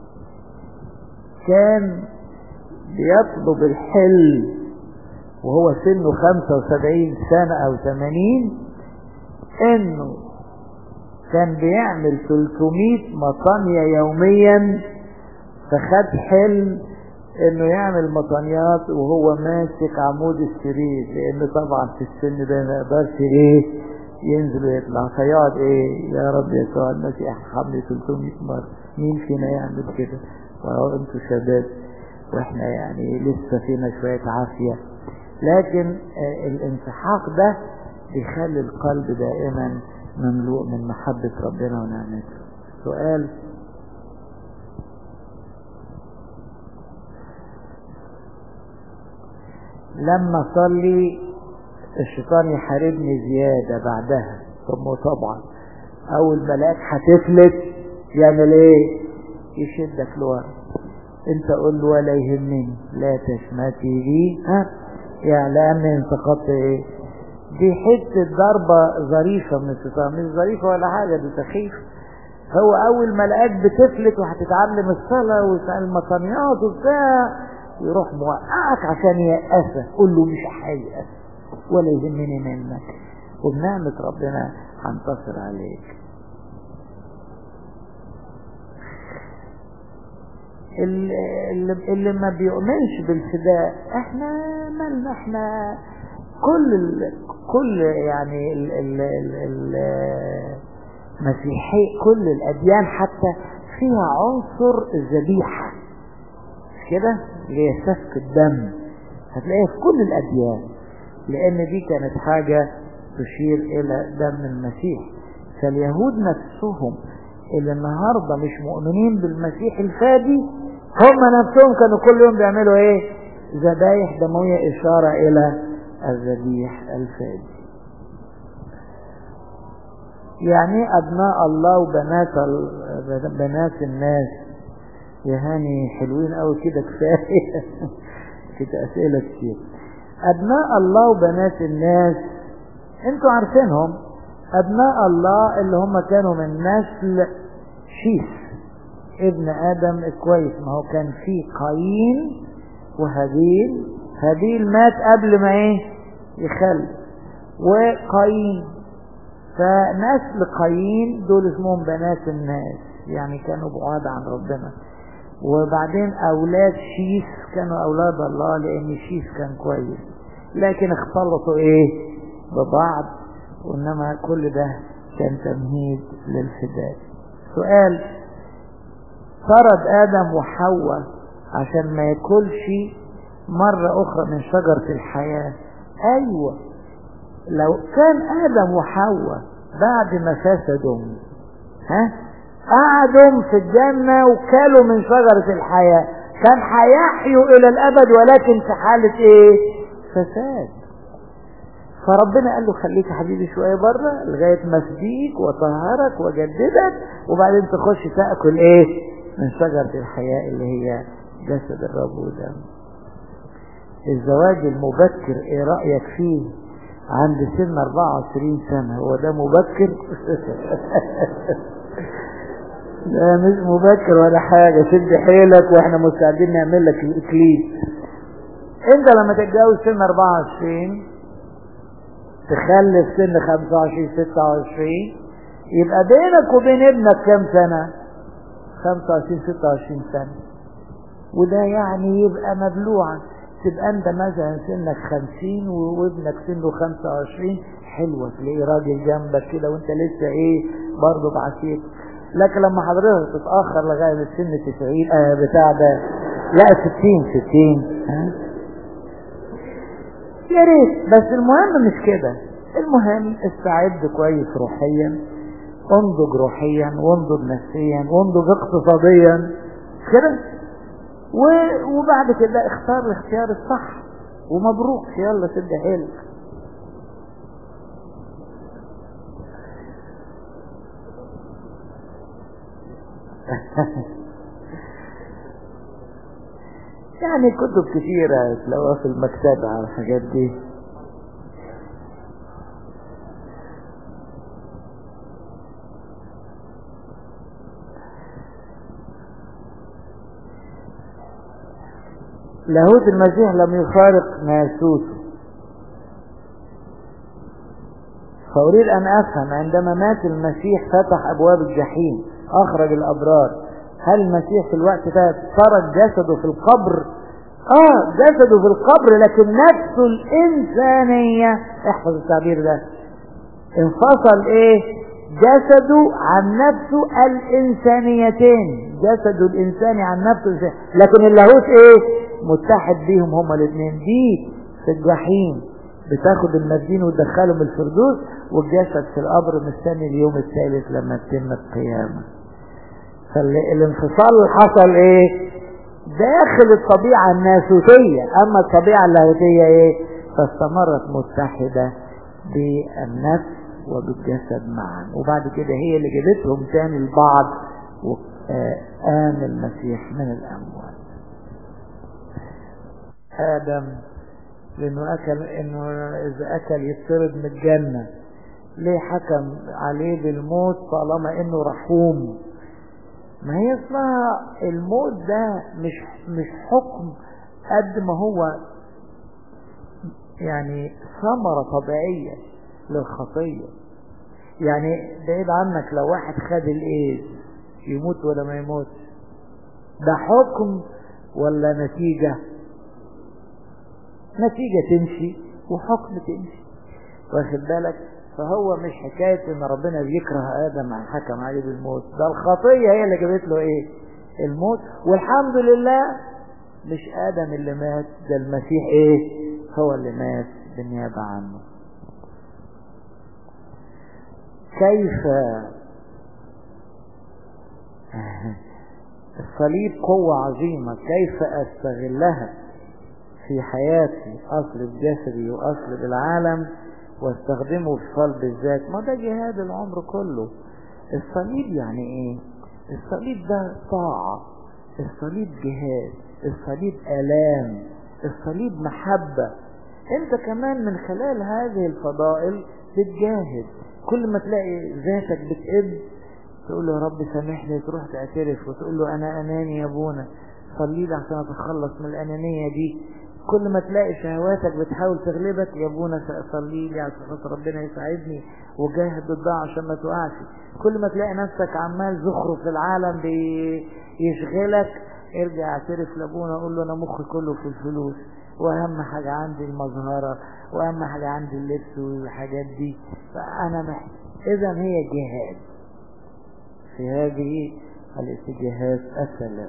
كان بيطلب الحل وهو سنه 75 سنة او 80 انه كان بيعمل 300 مطانية يوميا فخد حلم انه يعمل مطانيات وهو ماسك عمود السرير لان طبعا في السن ده ما يقدرش ايه ينزل ويطلع فيقعد ايه يا رب يسوع المسيح ارحمني 300 مرة مين فينا يعمل كده وهو انتوا شباب واحنا يعني لسه فينا شوية عافية لكن آه الانسحاق ده بيخلي القلب دائما مملوء من محبة ربنا ونعمته سؤال لما صلي الشيطان يحاربني زيادة بعدها ثم طبعا اول ملاك هتفلت يعمل ايه يشدك لورا انت قول له ولا يهمني لا تشمتي بي ها يعني لاني انتقدت ايه دي حتة ضربة ظريفة من الشيطان مش ظريفة ولا حاجة دي سخيفة هو اول ما لقاك بتفلت وهتتعلم الصلاة والمطنيات وبتاع يروح موقعك عشان يأسك قول له مش هيأس ولا يهمني منك وبنعمة ربنا هنتصر عليك اللي, اللي ما بيؤمنش بالفداء احنا مالنا احنا كل ال كل يعني ال ال ال المسيحي كل الاديان حتى فيها عنصر الذبيحة مش كده اللي هي سفك الدم هتلاقيها في كل الأديان لأن دي كانت حاجة تشير إلى دم المسيح فاليهود نفسهم اللي النهاردة مش مؤمنين بالمسيح الفادي هم نفسهم كانوا كل يوم بيعملوا ايه ذبايح دموية إشارة إلى الذبيح الفادي يعني أبناء الله وبنات بنات الناس يا هاني حلوين قوي كده كفاية كده أسئلة كتير أبناء الله وبنات الناس انتوا عارفينهم أبناء الله اللي هم كانوا من نسل شيث ابن آدم كويس ما هو كان في قايين وهابيل هابيل مات قبل ما ايه يخلف وقايين فنسل قايين دول اسمهم بنات الناس يعني كانوا بعاد عن ربنا وبعدين أولاد شيث كانوا أولاد الله لأن شيث كان كويس لكن اختلطوا ايه ببعض وإنما كل ده كان تمهيد للفداء سؤال طرد آدم وحواء عشان ما ياكلش مرة أخرى من شجرة الحياة أيوة لو كان آدم وحواء بعد ما فسدوا ها قعدوا في الجنة وكلوا من شجرة الحياة كان هيحيوا إلى الأبد ولكن في حالة إيه؟ فساد فربنا قال له خليك يا حبيبي شوية بره لغاية ما افديك وطهرك وجددك وبعدين تخش تأكل ايه من شجرة الحياة اللي هي جسد الرب ودم الزواج المبكر ايه رأيك فيه عند سن 24 سنة هو ده مبكر لا مش مبكر ولا حاجة شد حيلك واحنا مستعدين نعمل لك الاكليل انت لما تتجوز سن 24 تخلف سن 25 26 يبقى بينك وبين ابنك كام سنة 25 26 سنة وده يعني يبقى مبلوعا تبقى انت مثلا سنك 50 وابنك سنه 25 حلوة تلاقي راجل جنبك كده وانت لسه ايه برضه بعسير لكن لما حضرتك تتأخر لغاية سن 90 آه بتاع ده لا 60 60 ها يا ريت بس المهم مش كده المهم استعد كويس روحيا انضج روحيا وانضج نفسيا وانضج اقتصاديا كده وبعد كده اختار الاختيار الصح ومبروك يلا سد حيلك يعني كتب كثيرة تلاقوها في المكتبة على الحاجات دي لاهوت المسيح لم يفارق ناسوته فأريد أن أفهم عندما مات المسيح فتح أبواب الجحيم أخرج الأبرار هل المسيح في الوقت ده ترك جسده في القبر اه جسده في القبر لكن نفسه الإنسانية احفظ التعبير ده انفصل ايه جسده عن نفسه الإنسانيتين جسده الإنساني عن نفسه لكن اللاهوت ايه متحد بيهم هما الاثنين دي في الجحيم بتاخد المسجين وتدخلهم الفردوس والجسد في القبر مستني اليوم الثالث لما تتم القيامة فالانفصال اللي حصل ايه داخل الطبيعة الناسوتية اما الطبيعة اللاهوتية ايه فاستمرت متحدة بالنفس وبالجسد معا وبعد كده هي اللي جابتهم تاني لبعض وقام المسيح من الاموات ادم لانه اكل انه اذا اكل يطرد من الجنة ليه حكم عليه بالموت طالما انه رحوم ما هي اسمها الموت ده مش مش حكم قد ما هو يعني ثمرة طبيعية للخطية يعني بعيد عنك لو واحد خد الايد يموت ولا ما يموت ده حكم ولا نتيجة نتيجة تمشي وحكم تمشي واخد بالك فهو مش حكاية ان ربنا بيكره ادم حكم عليه بالموت ده الخطية هي اللي جابت له ايه الموت والحمد لله مش ادم اللي مات ده المسيح ايه هو اللي مات بالنيابة عنه كيف الصليب قوة عظيمة كيف استغلها في حياتي اصل بجسدي واصل بالعالم واستخدمه في صلب الذات ما ده جهاد العمر كله الصليب يعني ايه الصليب ده طاعة الصليب جهاد الصليب الام الصليب محبة انت كمان من خلال هذه الفضائل بتجاهد كل ما تلاقي ذاتك بتقب تقول له يا رب سامحني تروح تعترف وتقول له انا اناني يا ابونا صلي لي عشان اتخلص من الانانية دي كل ما تلاقي شهواتك بتحاول تغلبك يا ابونا صلي لي عشان خاطر ربنا يساعدني وجاهد ضدها عشان ما تقعش كل ما تلاقي نفسك عمال زخرف في العالم بيشغلك ارجع اعترف لابونا قول له انا مخي كله في الفلوس واهم حاجة عندي المظهرة واهم حاجة عندي اللبس والحاجات دي فانا محتاج اذا هي جهاد في هذه الاتجاهات الثلاث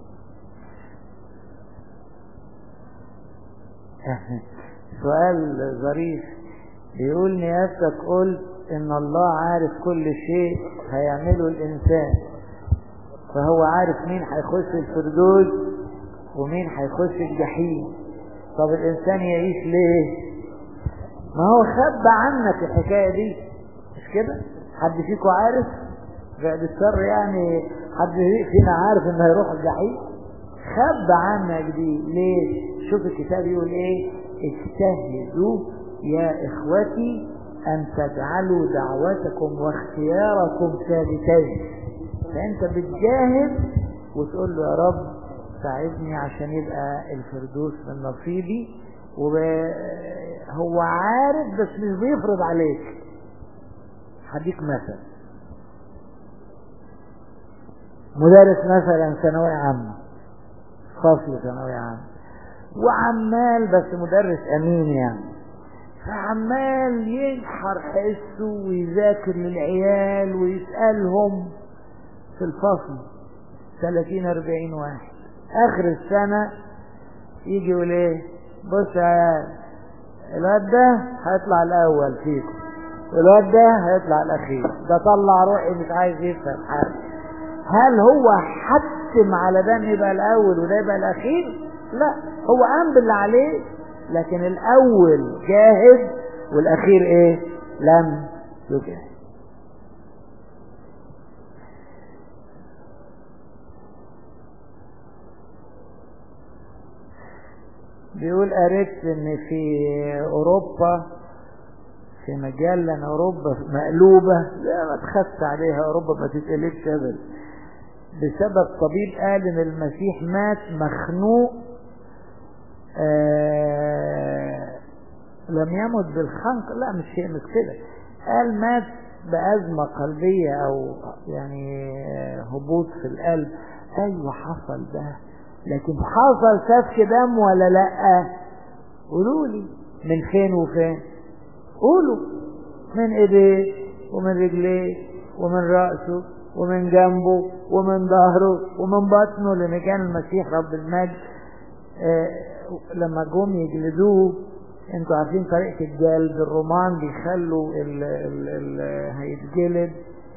سؤال ظريف بيقول نياستك قلت ان الله عارف كل شيء هيعمله الانسان فهو عارف مين هيخش الفردوس ومين هيخش الجحيم طب الانسان يعيش ليه ما هو خب عنك الحكاية دي مش كده حد فيكم عارف بعد الشر يعني حد فينا عارف انه هيروح الجحيم خب عنك دي ليه شوف الكتاب يقول ايه اجتهدوا يا اخوتي ان تجعلوا دعوتكم واختياركم ثابتين فانت بتجاهد وتقول له يا رب ساعدني عشان يبقى الفردوس من نصيبي وهو عارف بس مش بيفرض عليك هديك مثل مدرس مثلا ثانوية عامة فصل ثانوية عامة وعمال بس مدرس امين يعني فعمال ينحر حسه ويذاكر للعيال ويسألهم في الفصل 30 40 واحد اخر السنة يجي يقول ايه بص يا عيال الواد ده هيطلع الاول فيكم الواد ده هيطلع الاخير ده طلع روحي مش عايز يفهم حاجه هل هو حتم على ده ان يبقى الاول وده يبقى الاخير لا هو قام باللي عليه لكن الاول جاهد والاخير ايه لم يجاهد بيقول قريت ان في اوروبا في مجلة اوروبا مقلوبة لا ما تخفت عليها اوروبا ما تتقلبش ابدا بسبب طبيب قال ان المسيح مات مخنوق آه لم يمت بالخنق لا مش شيء مش كده قال مات بأزمة قلبية او يعني هبوط في القلب ايوه حصل ده لكن حصل سفك دم ولا لا قولوا لي من فين وفين قولوا من ايديه ومن رجليه ومن رأسه ومن جنبه ومن ظهره ومن بطنه لان كان المسيح رب المجد آه لما جم يجلدوه انتوا عارفين طريقة الجلد الرومان بيخلوا ال ال ال هيتجلد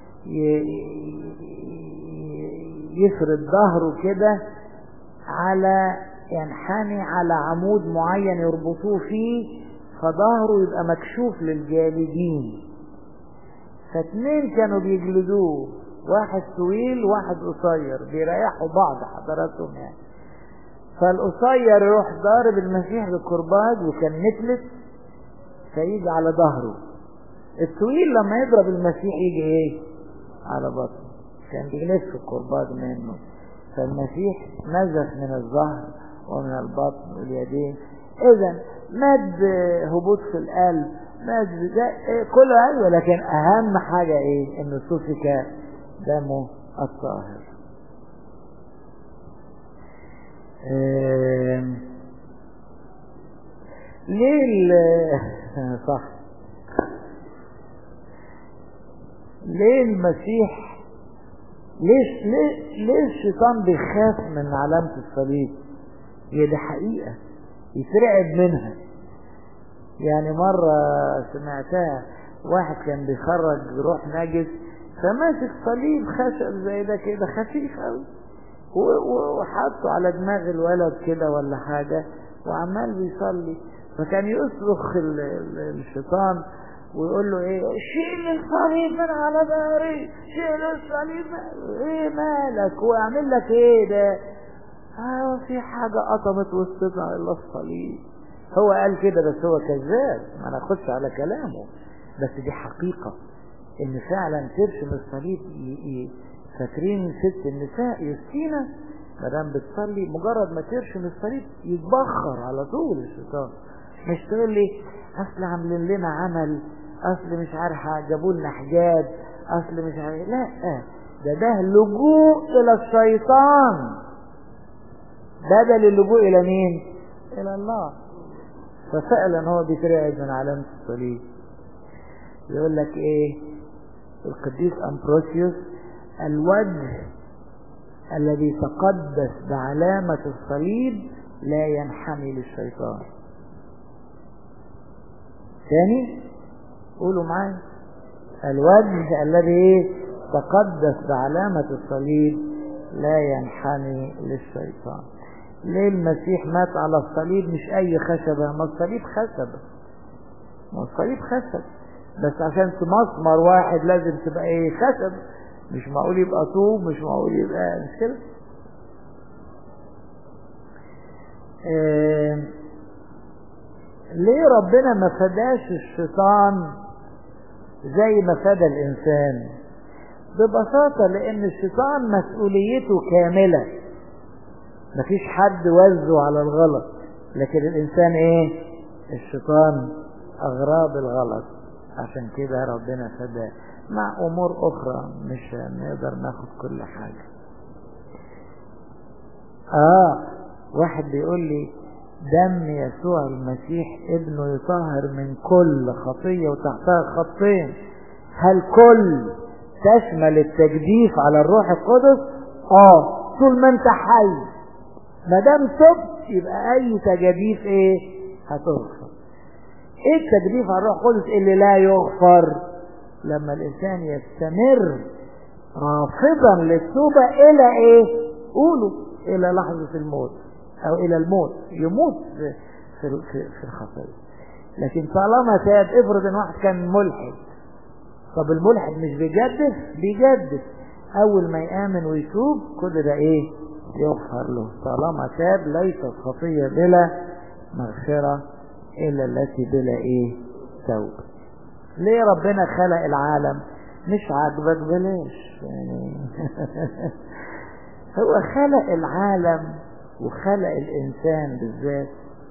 يفرد ظهره كده على ينحني على عمود معين يربطوه فيه فظهره يبقى مكشوف للجالدين فاتنين كانوا بيجلدوه واحد طويل وواحد قصير بيريحوا بعض حضراتهم يعني فالقصير يروح ضارب المسيح بالكرباج وكان نتلت فيجي على ظهره الطويل لما يضرب المسيح يجي ايه على بطنه كان بيلف الكرباج منه فالمسيح نزف من الظهر ومن البطن واليدين اذا مد هبوط في القلب مد ده كله ايوه لكن اهم حاجة ايه انه سفك دمه الطاهر إيه ليه صح ليه المسيح ليش ليه ليه الشيطان بيخاف من علامة الصليب هي دي حقيقة يترعب منها يعني مرة سمعتها واحد كان بيخرج روح نجس فماسك صليب خشب زي ده كده خفيف قوي وحطه على دماغ الولد كده ولا حاجة وعمال بيصلي فكان يصرخ الشيطان ويقول له ايه شيل الصليب من على ظهري شيل الصليب ايه مالك واعمل لك ايه ده اه في حاجة قطمت وسطنا الا الصليب هو قال كده بس هو كذاب ما ناخدش على كلامه بس دي حقيقة ان فعلا ترسم الصليب فاكرين ست النساء يوستينا مدام بتصلي مجرد ما ترسم الصليب يتبخر على طول الشيطان مش تقول لي اصل عاملين لنا عمل اصل مش عارف جابوا لنا حجاب اصل مش عارف لا ده ده لجوء الى الشيطان بدل اللجوء الى مين الى الله ففعلا هو بيترعب من علامة الصليب يقول لك ايه القديس امبروسيوس الوجه الذي تقدس بعلامة الصليب لا ينحمي للشيطان ثاني قولوا معايا الوجه الذي تقدس بعلامة الصليب لا ينحني للشيطان ليه المسيح مات على الصليب مش اي خشبة ما الصليب خشبة ما الصليب خشب بس عشان تمسمر واحد لازم تبقى ايه خشب مش معقول يبقى طوب مش معقول يبقى مش كده إيه ليه ربنا ما فداش الشيطان زي ما فدى الانسان ببساطة لان الشيطان مسؤوليته كاملة مفيش حد وزه على الغلط لكن الانسان ايه الشيطان اغراب الغلط عشان كده ربنا فداه مع امور اخرى مش نقدر ناخد كل حاجة اه واحد بيقول لي دم يسوع المسيح ابنه يطهر من كل خطية وتحتها خطين هل كل تشمل التجديف على الروح القدس اه طول ما انت حي ما دام تبت يبقى اي تجديف ايه هتغفر ايه التجديف على الروح القدس اللي لا يغفر لما الانسان يستمر رافضا للتوبة الى ايه قولوا الى لحظة الموت او الى الموت يموت في في في, في الخطيه لكن طالما تاب افرض ان واحد كان ملحد طب الملحد مش بيجدد بيجدد اول ما يامن ويتوب كل ده ايه يغفر له طالما تاب ليست خطيه بلا مغفره الا التي بلا ايه توبه ليه ربنا خلق العالم مش عاجبك بلاش يعني هو خلق العالم وخلق الإنسان بالذات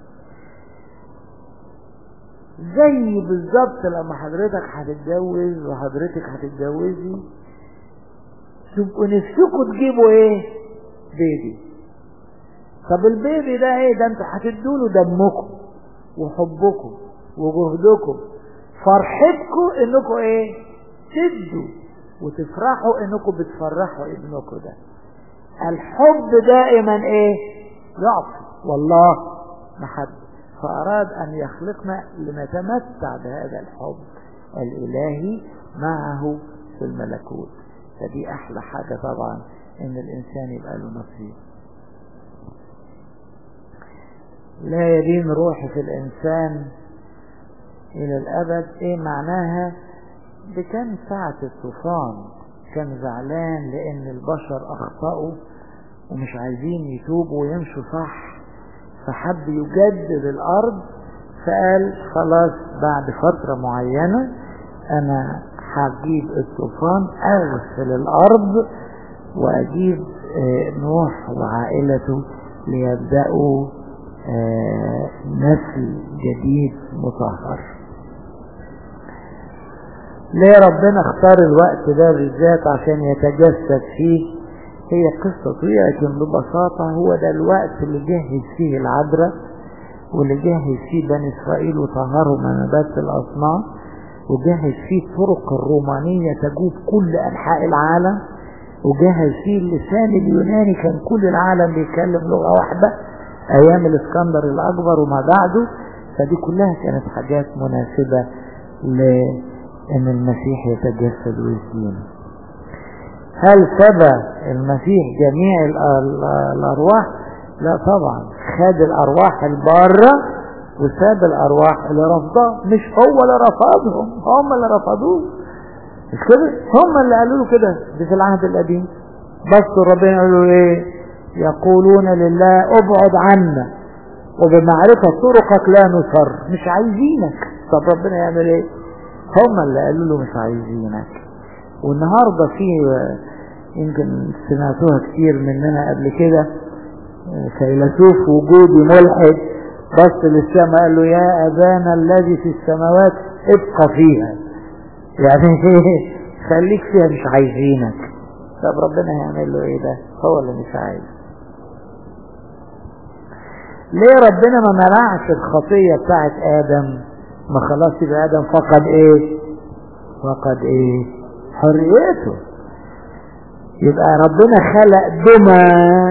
زي بالظبط لما حضرتك هتتجوز وحضرتك هتتجوزي تبقوا نفسكم تجيبوا ايه بيبي طب البيبي ده ايه ده انتوا هتدوا له دمكم وحبكم وجهدكم فرحتكم انكم ايه تدوا وتفرحوا انكم بتفرحوا ابنكم ده الحب دائما ايه يعطي والله محب فاراد ان يخلقنا لنتمتع بهذا الحب الالهي معه في الملكوت فدي احلى حاجة طبعا ان الانسان يبقى له نصيب لا يدين روحي في الانسان الى الابد ايه معناها بكم ساعة الطوفان كان زعلان لان البشر اخطأوا ومش عايزين يتوبوا ويمشوا صح فحب يجدد الارض فقال خلاص بعد فترة معينة انا هجيب الطوفان اغسل الارض واجيب نوح وعائلته ليبدأوا نسل جديد مطهر ليه ربنا اختار الوقت ده بالذات عشان يتجسد فيه هي قصة طويلة لكن ببساطة هو ده الوقت اللي جهز فيه العذراء واللي جهز فيه بني إسرائيل وطهروا من نبات الأصنام وجهز فيه الطرق الرومانية تجوب كل أنحاء العالم وجهز فيه اللسان اليوناني كان كل العالم بيتكلم لغة واحدة أيام الإسكندر الأكبر وما بعده فدي كلها كانت حاجات مناسبة لأن المسيح يتجسد ويسلم هل سبى المسيح جميع الأرواح لا طبعا خد الأرواح البارة وساب الأرواح اللي رفضها مش هو اللي رفضهم هم اللي رفضوه مش كده هم اللي قالوا له كده دي في العهد القديم بس ربنا قالوا ايه يقولون لله ابعد عنا وبمعرفة طرقك لا نصر مش عايزينك طب ربنا يعمل ايه هم اللي قالوا له مش عايزينك والنهاردة في يمكن سمعتوها كتير مننا قبل كده فيلسوف وجودي ملحد بص للسماء قال له يا أبانا الذي في السماوات ابقى فيها يعني ايه خليك فيها مش عايزينك طب ربنا هيعمل له ايه ده هو اللي مش عايز ليه ربنا ما منعش الخطية بتاعت آدم ما خلاص يبقى آدم فقد ايه فقد ايه حريته يبقى ربنا خلق دمى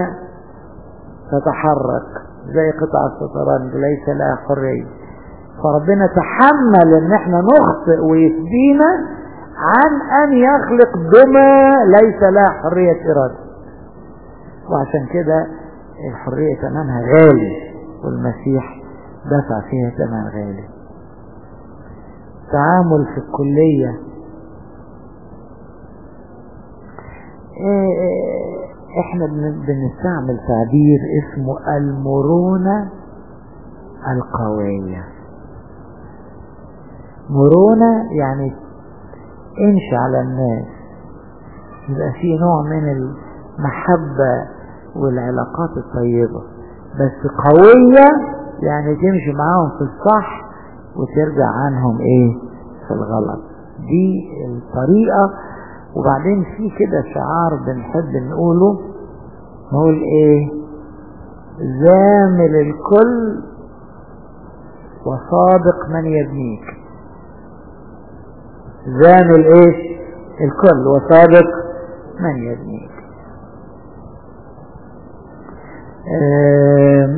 تتحرك زي قطع الشطرنج ليس لها حرية فربنا تحمل ان احنا نخطئ ويفدينا عن ان يخلق دمى ليس لها حرية ارادة وعشان كده الحرية ثمنها غالي والمسيح دفع فيها ثمن غالي تعامل في الكلية احنا بنستعمل تعبير اسمه المرونة القوية مرونة يعني امشي على الناس يبقى في نوع من المحبة والعلاقات الطيبة بس قوية يعني تمشي معاهم في الصح وترجع عنهم ايه في الغلط دي الطريقة وبعدين في كده شعار بنحب نقوله نقول ايه زامل الكل وصادق من يبنيك زامل ايش الكل وصادق من يبنيك اه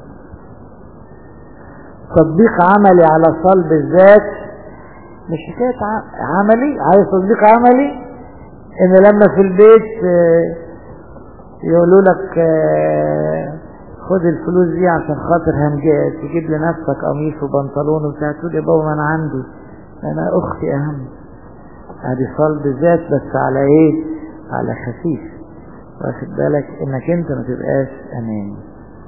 تطبيق عملي على صلب الذات مش حكاية عملي عايز تطبيق عملي ان لما في البيت يقولوا لك خد الفلوس دي عشان خاطر تجيب لنفسك قميص وبنطلون وبتاع تقول يا بابا ما انا عندي انا اختي اهم ادي صلب ذات بس على ايه على خفيف واخد بالك انك انت ما تبقاش اناني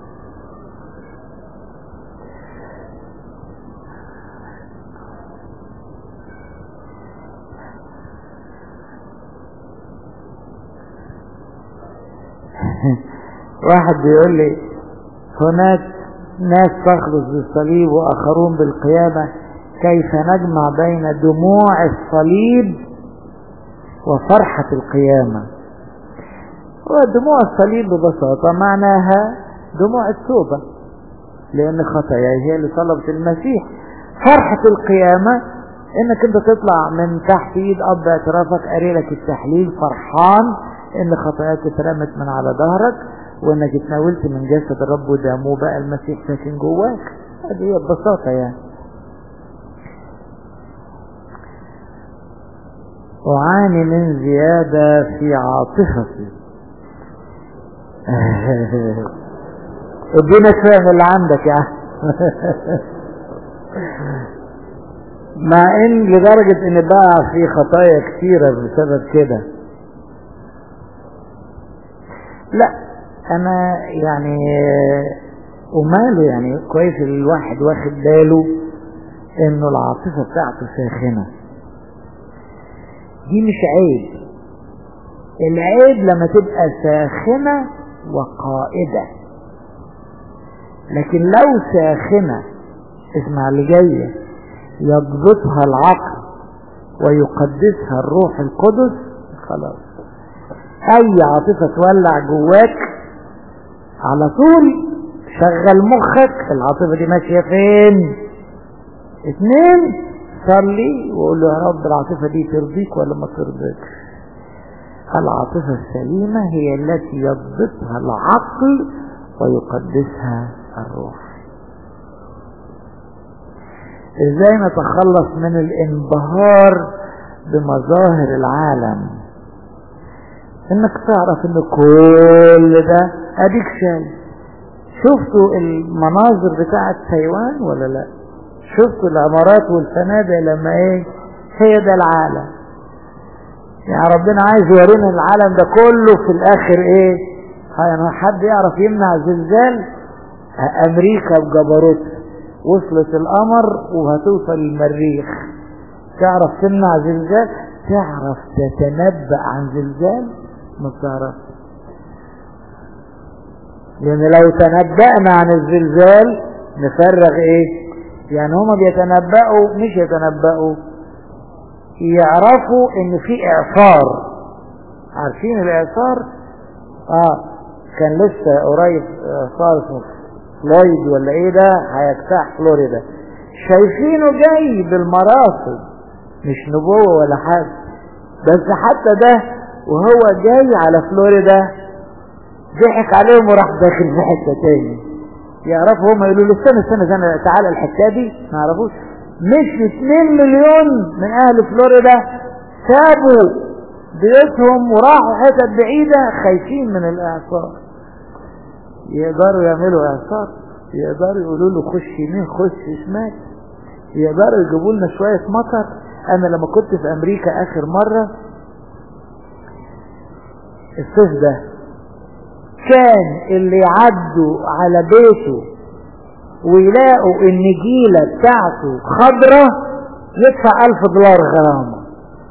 واحد بيقول لي هناك ناس تخلص بالصليب واخرون بالقيامة كيف نجمع بين دموع الصليب وفرحة القيامة ودموع الصليب ببساطة معناها دموع التوبة لأن خطاياي هي اللي طلبت المسيح فرحة القيامة انك انت تطلع من تحت ايد اب اعترافك قاري لك التحليل فرحان ان خطاياك اترمت من على ظهرك وانك اتناولت من جسد الرب ودمه بقى المسيح ساكن جواك هذه هي ببساطة يعني أعاني من زيادة في عاطفتي ادينا شوية من اللي عندك يا مع ان لدرجة ان بقى في خطايا كتيرة بسبب كده لا انا يعني وماله يعني كويس الواحد واخد باله انه العاطفة بتاعته ساخنة دي مش عيب العيب لما تبقى ساخنة وقائدة لكن لو ساخنة اسمع اللي جاية يضبطها العقل ويقدسها الروح القدس خلاص اي عاطفة تولع جواك على طول شغل مخك العاطفة دي ماشية فين اتنين صلي وقول له يا رب العاطفة دي ترضيك ولا ما ترضيكش العاطفة السليمة هي التي يضبطها العقل ويقدسها الروح ازاي نتخلص من الانبهار بمظاهر العالم انك تعرف ان كل ده اديك شايف شفتوا المناظر بتاعت تايوان ولا لا شفتوا العمارات والفنادق لما ايه هي ده العالم يعني ربنا عايز يورينا العالم ده كله في الاخر ايه يعني حد يعرف يمنع زلزال امريكا بجبروتها وصلت القمر وهتوصل المريخ تعرف تمنع زلزال تعرف تتنبأ عن زلزال ما بتعرف لان لو تنبأنا عن الزلزال نفرغ ايه يعني هما بيتنبأوا مش يتنبأوا يعرفوا ان في اعصار عارفين الاعصار اه كان لسه قريب اعصار اسمه فلويد ولا ايه ده هيجتاح فلوريدا شايفينه جاي بالمراصد مش نبوة ولا حاجة بس حتى ده وهو جاي على فلوريدا ضحك عليهم وراح داخل في حتة تاني يعرفوا هم يقولوا له استنى استنى استنى تعالى الحكاية دي ما يعرفوش مش 2 مليون من اهل فلوريدا سابوا بيوتهم وراحوا حتت بعيدة خايفين من الاعصار يقدروا يعملوا اعصار يقدروا يقولوا له خش يمين خش شمال يقدروا يجيبوا لنا شوية مطر انا لما كنت في امريكا اخر مرة الصيف ده كان اللي يعدوا على بيته ويلاقوا النجيلة بتاعته خضرة يدفع ألف دولار غرامة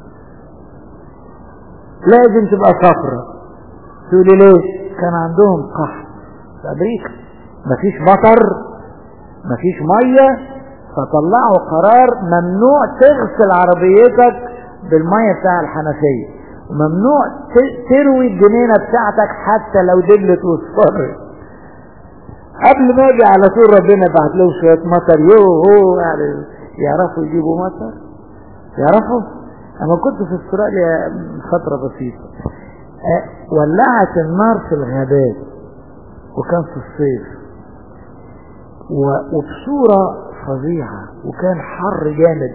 لازم تبقى صفرة تقولي ليه كان عندهم قحط في أمريكا مفيش مطر مفيش مية فطلعوا قرار ممنوع تغسل عربيتك بالمية بتاع الحنفية وممنوع تروي الجنينة بتاعتك حتى لو دبلت واصفرت قبل ما اجي على طول ربنا بعت لهم شوية مطر يو هو يعني يعرفوا يجيبوا مطر يعرفوا انا كنت في استراليا فترة بسيطة أه ولعت النار في الغابات وكان في الصيف وبصورة فظيعة وكان حر جامد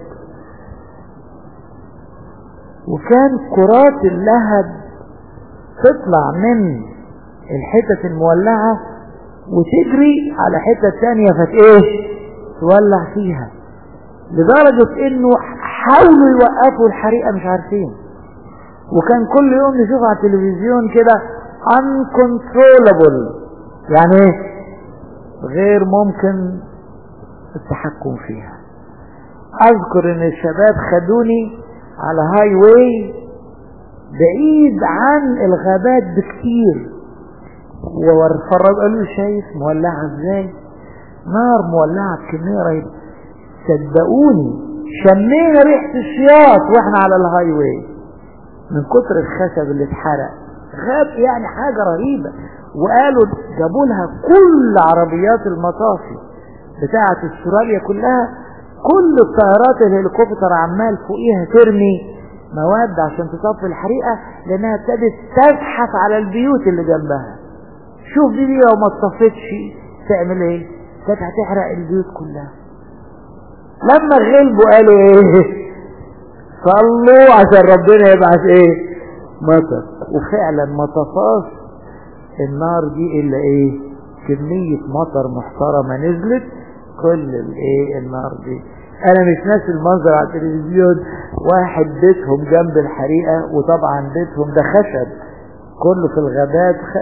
وكان كرات اللهب تطلع من الحتت المولعة وتجري على حتة تانية فت ايه تولع فيها لدرجة انه حاولوا يوقفوا الحريقة مش عارفين وكان كل يوم نشوف على التلفزيون كده uncontrollable يعني ايه غير ممكن التحكم فيها اذكر ان الشباب خدوني على هاي واي بعيد عن الغابات بكتير وفرج قالوا لي شايف مولعة ازاي نار مولعة بكمية رهيبة صدقوني شمينا ريحة الشياط واحنا على الهاي واي من كتر الخشب اللي اتحرق غاب يعني حاجة رهيبة وقالوا جابوا لها كل عربيات المطافي بتاعة استراليا كلها كل الطيارات الهليكوبتر عمال فوقيها ترمي مواد عشان تطفي الحريقة لانها ابتدت تزحف على البيوت اللي جنبها شوف دي, دي لو ما اتصفتش تعمل ايه كانت هتحرق البيوت كلها لما غلبوا قالوا ايه صلوا عشان ربنا يبعث ايه مطر وفعلا ما طفاش النار دي الا ايه كمية مطر محترمة نزلت كل الايه النار دي انا مش ناسي المنظر على التلفزيون واحد بيتهم جنب الحريقة وطبعا بيتهم ده خشب كله في الغابات خ...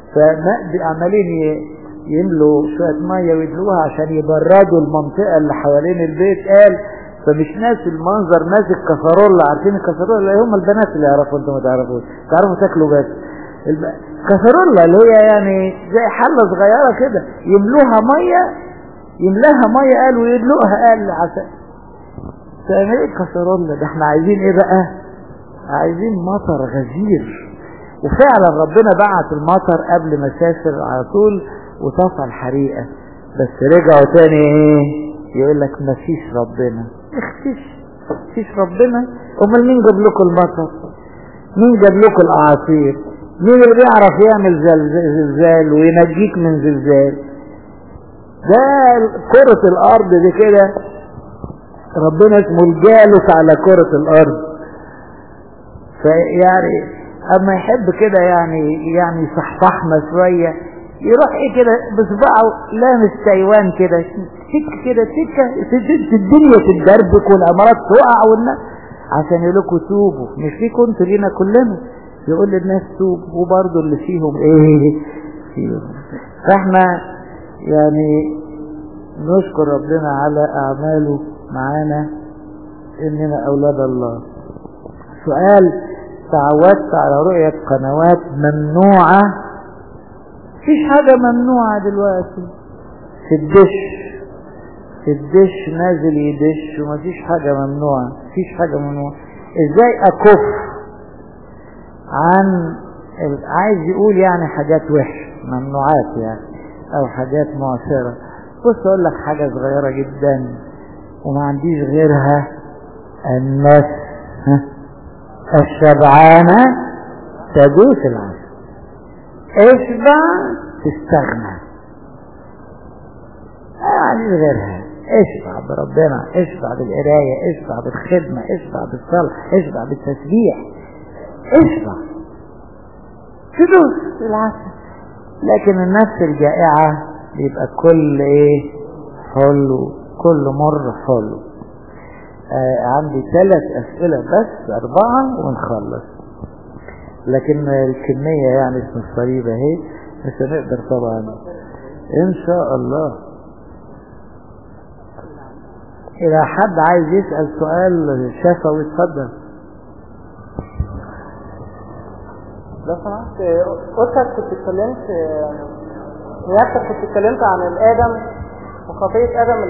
فعمالين يملوا شوية مية ويدلوها عشان يبردوا المنطقة اللي حوالين البيت قال فمش ناسي المنظر ماسك كسرولة عارفين الكسرولة هم البنات اللي يعرفوا انتوا ما تعرفوش تعرفوا تاكلوا بس الب... كسرولة اللي هي يعني زي حلة صغيرة كده يملوها مية يملاها مية قال ويدلقها قال عشان تعمل ايه كسرولة ده احنا عايزين ايه بقى عايزين مطر غزير وفعلا ربنا بعت المطر قبل ما سافر على طول وطفى الحريقة بس رجعوا تاني ايه يقول لك مفيش ربنا اختش فيش ربنا امال مين جاب لكم المطر مين جاب لكم الاعاصير مين اللي بيعرف يعمل زلزال وينجيك من زلزال ده كرة الارض دي كده ربنا اسمه الجالس على كرة الارض فيعني اما يحب كده يعني يعني يصحصحنا شوية يروح ايه كده بصباعه لامس تايوان كده سكه كده سكه الدنيا تتدربك والامارات تقع والناس عشان يقول لكم توبوا مش فيكم انتوا لينا كلنا يقول للناس توبوا وبرضه اللي فيهم ايه فيهم فاحنا يعني نشكر ربنا على اعماله معانا اننا اولاد الله سؤال تعودت على رؤية قنوات ممنوعة مفيش حاجة ممنوعة دلوقتي في الدش في الدش نازل يدش ومفيش حاجة ممنوعة مفيش حاجة ممنوعة ازاي اكف عن عايز يقول يعني حاجات وحش ممنوعات يعني او حاجات معصرة بص اقول لك حاجة صغيرة جدا وما عنديش غيرها النفس الشبعانة تدوس العسل اشبع تستغنى يعني غيرها اشبع بربنا اشبع بالقراية اشبع بالخدمة اشبع بالصلاة اشبع بالتسبيح اشبع تدوس العسل لكن النفس الجائعة بيبقى كل ايه حلو كل مر حلو آه عندي ثلاث اسئلة بس اربعة ونخلص لكن الكمية يعني اسم الصليبة اهي مش هنقدر طبعا ان شاء الله اذا حد عايز يسأل سؤال شفوي اتفضل لو سمحت قلتك كنت اتكلمت نفسك كنت اتكلمت عن الادم وخطية ادم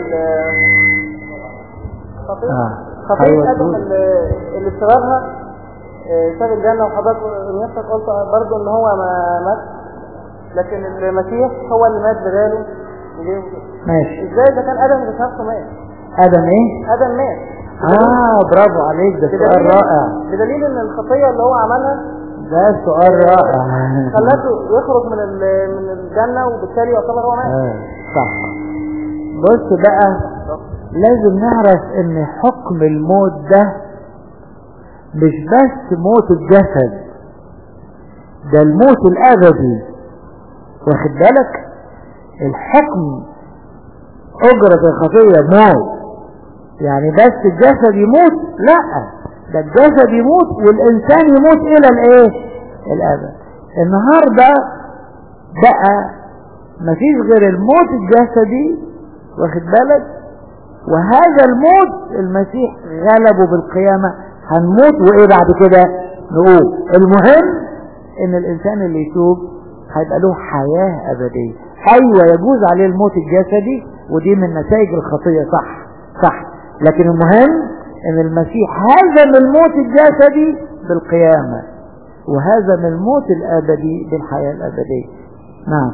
خطية آه. خطية أيوة ادم تقول. اللي اللي بسببها ساب الجنة وحضرتك نفسك قلت برضه ان هو ما مات لكن المسيح هو اللي مات بداله ليه؟ ماشي ازاي اذا كان ادم ذات نفسه مات ادم ايه ادم مات اه برافو عليك ده سؤال بدليل- رائع بدليل ان الخطية اللي هو عملها ده سؤال رائع خلته يخرج من ال- من الجنة وبالتالي يعتبر هو مات آه، صح بص بقى لازم نعرف ان حكم الموت ده مش بس موت الجسد ده الموت الابدي واخد بالك الحكم اجرة الخطية موت يعني بس الجسد يموت لا ده الجسد يموت والانسان يموت الى الايه الابد النهارده بقى مفيش غير الموت الجسدي واخد بالك وهذا الموت المسيح غلبه بالقيامة هنموت وايه بعد كده نقول المهم ان الانسان اللي يتوب هيبقى له حياة ابدية ايوه يجوز عليه الموت الجسدي ودي من نتائج الخطية صح صح لكن المهم ان المسيح هزم الموت الجسدي بالقيامة وهزم الموت الابدي بالحياة الابدية نعم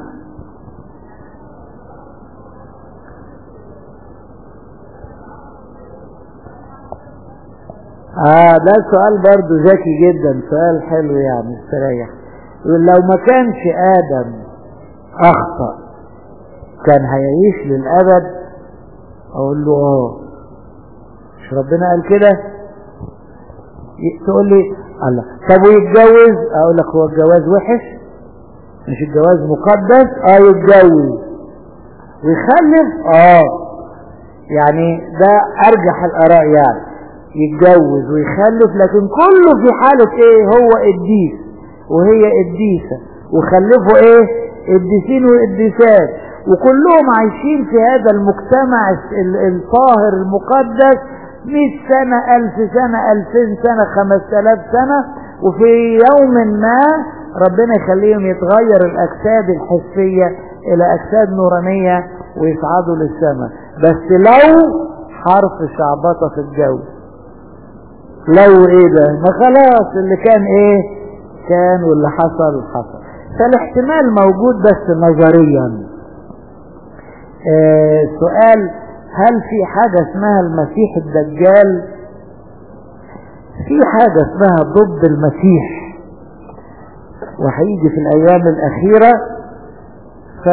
اه ده سؤال برضو ذكي جدا سؤال حلو يعني استريح يقول لو ما كانش ادم اخطأ كان هيعيش للابد اقول له اه مش ربنا قال كده ي- تقول لي الله طب ويتجوز اقول لك هو الجواز وحش مش الجواز مقدس اه يتجوز ويخلف اه يعني ده ارجح الاراء يعني يتجوز ويخلف لكن كله في حالة ايه هو قديس وهي قديسة وخلفوا ايه قديسين وقديسات وكلهم عايشين في هذا المجتمع ال- الطاهر المقدس 100 سنة ألف سنة ألفين سنة خمس آلاف سنة وفي يوم ما ربنا يخليهم يتغير الأجساد الحسية إلى أجساد نورانية ويصعدوا للسماء بس لو حرف شعبطة في الجو لو ايه ده ما خلاص اللي كان ايه كان واللي حصل حصل فالاحتمال موجود بس نظريا آه سؤال هل في حاجة اسمها المسيح الدجال في حاجة اسمها ضد المسيح وهيجي في الأيام الأخيرة ف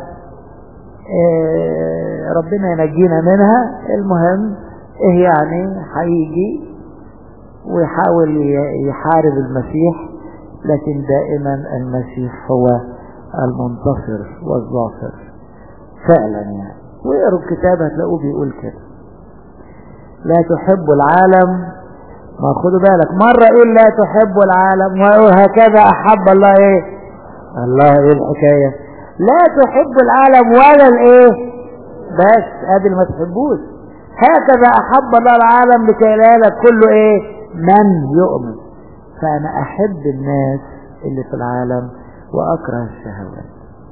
آه، ربنا ينجينا منها المهم ايه يعني هيجي ويحاول ي- يحارب المسيح لكن دائما المسيح هو المنتصر والظافر فعلا يعني ويقروا الكتاب هتلاقوه بيقول كده لا تحب العالم ما خدوا بالك مرة ايه لا تحب العالم وهكذا احب الله ايه الله ايه الحكاية لا تحب العالم ولا الايه بس ادي اللي ما تحبوش هكذا احب الله العالم لكي لا لك كله ايه من يؤمن فانا احب الناس اللي في العالم واكره الشهوات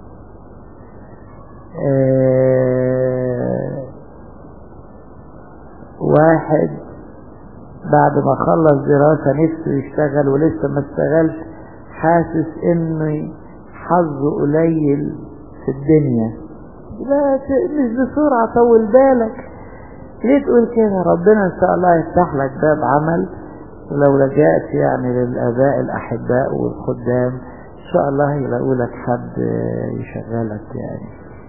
آه، واحد بعد ما خلص دراسة نفسه يشتغل ولسه ما اشتغلش حاسس انه حظه قليل في الدنيا لا ت- مش بسرعة طول بالك ليه تقول كده ربنا ان شاء الله يفتح لك باب عمل ولو لجأت يعني للآباء الأحباء والخدام إن شاء الله يلاقوا لك حد يشغلك يعني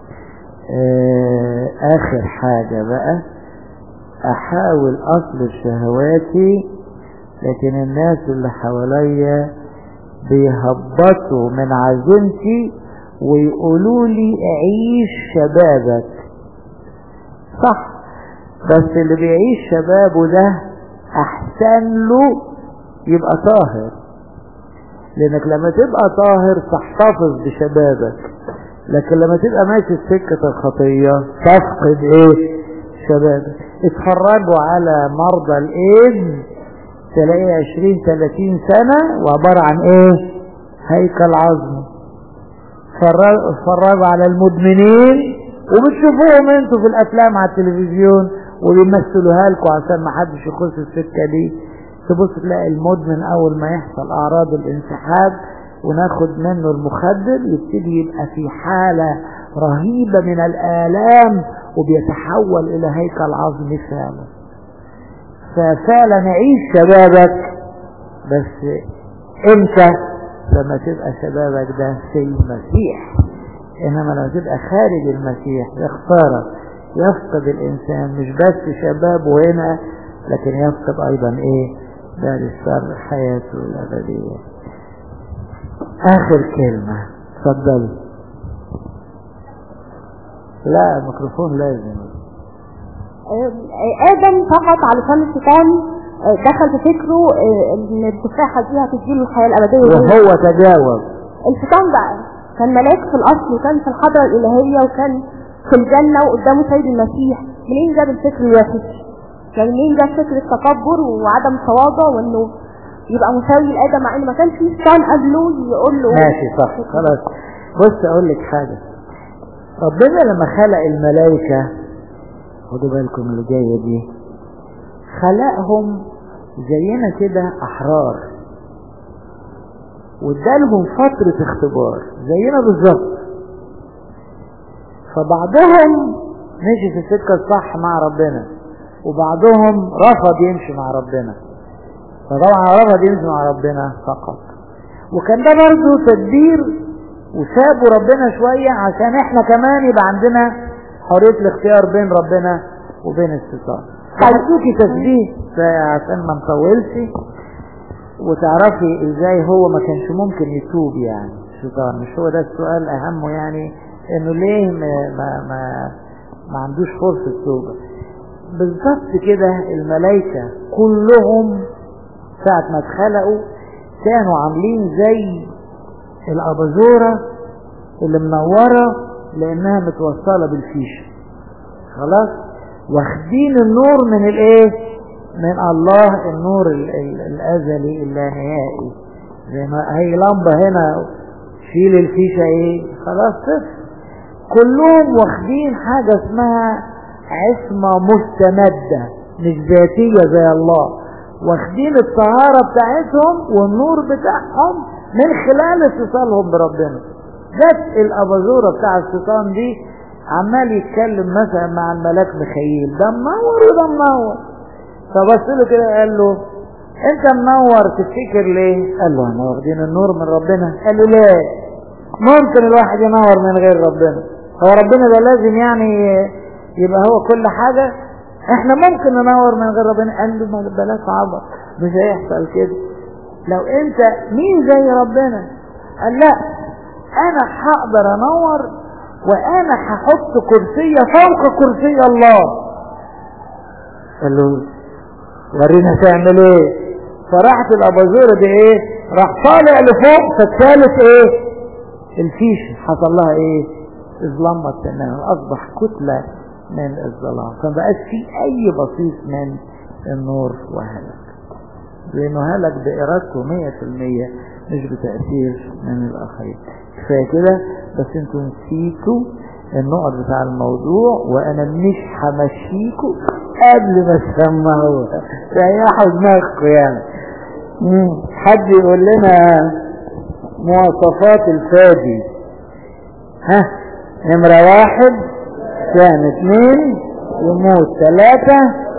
آه، آخر حاجة بقى أحاول أصل شهواتي لكن الناس اللي حواليا بيهبطوا من عزيمتي ويقولوا لي عيش شبابك صح بس اللي بيعيش شبابه ده احسن له يبقى طاهر لانك لما تبقى طاهر تحتفظ بشبابك لكن لما تبقى ماشي في سكة الخطية تفقد ايه شبابك اتفرجوا على مرضى الايدز تلاقيه عشرين تلاتين سنة وعبارة عن ايه هيكل عظمي اتفرج- اتفرجوا على المدمنين وبتشوفوهم انتوا في الافلام على التلفزيون وبيمثلوها لكم عشان ما حدش يخش السكه دي تبص تلاقي المدمن اول ما يحصل اعراض الانسحاب وناخد منه المخدر يبتدي يبقى في حاله رهيبه من الالام وبيتحول الى هيكل عظمي فعلا ففعلا عيش شبابك بس امتى لما تبقى شبابك ده في المسيح انما لما تبقى خارج المسيح يختارك يفقد الانسان مش بس شبابه هنا لكن يفقد ايضا ايه دار الشر حياته الابديه اخر كلمه اتفضلي لا الميكروفون لازم آدم فقط علشان الشيطان دخل في فكره ان التفاحة دي هتديله الحياة الأبدية وهو تجاوز الشيطان بقى كان ملاك في الأصل وكان في الحضرة الإلهية وكان في الجنة وقدامه سيد المسيح منين جاب الفكر الوحش؟ يعني منين جاب فكر التكبر وعدم التواضع وانه يبقى مساوي لآدم مع ان ما كانش في شيطان قبله يقول له ماشي صح خلاص بص اقول لك حاجة ربنا لما خلق الملائكة خدوا بالكم اللي جاية دي خلقهم زينا كده احرار وادالهم فترة اختبار زينا بالظبط فبعضهم مشي في السكة الصح مع ربنا وبعضهم رفض يمشي مع ربنا فطبعا رفض يمشي مع ربنا فقط وكان ده برضه تدبير وسابوا ربنا شوية عشان احنا كمان يبقى عندنا حرية الاختيار بين ربنا وبين الشيطان هدوكي تشبيه عشان ما نطولش وتعرفي ازاي هو ما كانش ممكن يتوب يعني الشيطان مش هو ده السؤال اهمه يعني انه ليه ما ما ما, ما عندوش فرصة توبة بالظبط كده الملائكة كلهم ساعة ما اتخلقوا كانوا عاملين زي الأباجورة اللي منورة لأنها متوصلة بالفيشة خلاص واخدين النور من الايه من الله النور ال ال الأزلي اللانهائي زي ما هي لمبة هنا شيل الفيشة ايه خلاص صفر كلهم واخدين حاجة اسمها عصمة مستمدة مش ذاتية زي الله واخدين الطهارة بتاعتهم والنور بتاعهم من خلال اتصالهم بربنا جت الاباجوره بتاع الشيطان دي عمال يتكلم مثلا مع الملاك ميخائيل ده منور وده منور فبص له كده قال له انت منور تفتكر ليه قال له احنا واخدين النور من ربنا قال له ليه ممكن الواحد ينور من غير ربنا هو ربنا ده لازم يعني يبقى هو كل حاجة احنا ممكن ننور من غير ربنا قال له ما بلاش عبط مش هيحصل كده لو انت مين زي ربنا قال لا انا هقدر انور وانا هحط كرسي فوق كرسي الله قال له ورينا تعمل ايه فراحت الاباجوره دي ايه راح طالع لفوق فالثالث ايه الفيشه حصل لها ايه اظلمت تماما اصبح كتله من الظلام فما بقاش في اي بسيط من النور وهلك لانه هلك بارادته 100% مش بتاثير من الاخرين كفايه كده بس انتوا نسيتوا النقط بتاع الموضوع وانا مش همشيكوا قبل ما تسمعوها ريحوا دماغكم يعني مم. حد يقول لنا مواصفات الفادي ها نمرة واحد كان اثنين يموت ثلاثة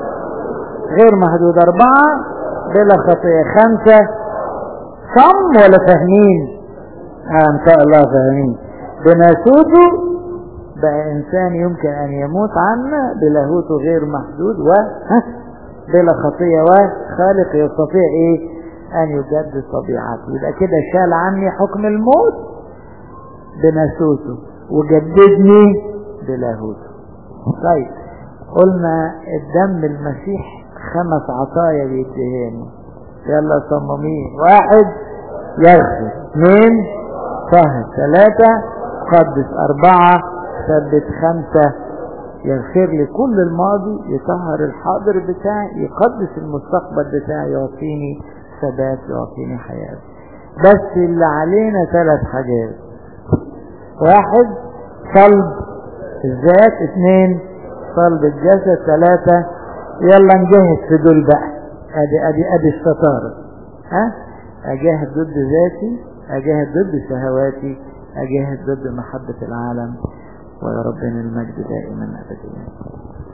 غير محدود أربعة بلا خطيئة خمسة صم ولا فاهمين آه إن شاء الله فاهمين بناسوته بقى إنسان يمكن أن يموت عنا بلاهوته غير محدود و ها بلا خطية وخالق يستطيع إيه أن يجدد طبيعته يبقى كده شال عني حكم الموت بناسوته وجددني بلاهوته طيب قلنا الدم المسيح خمس عطايا بيديهاني يلا صممين واحد يغفر اثنين طهر ثلاثة قدس أربعة ثبت خمسة يغفر لي كل الماضي يطهر الحاضر بتاعي يقدس المستقبل بتاعي يعطيني ثبات يعطيني حياة بس اللي علينا ثلاث حاجات واحد صلب الذات اثنين صلب الجسد ثلاثة يلا نجهز في دول بقى ادي ادي ادي الشطارة ها اجاهد ضد ذاتي اجاهد ضد شهواتي اجاهد ضد محبة العالم ويا ربنا المجد دائما ابدا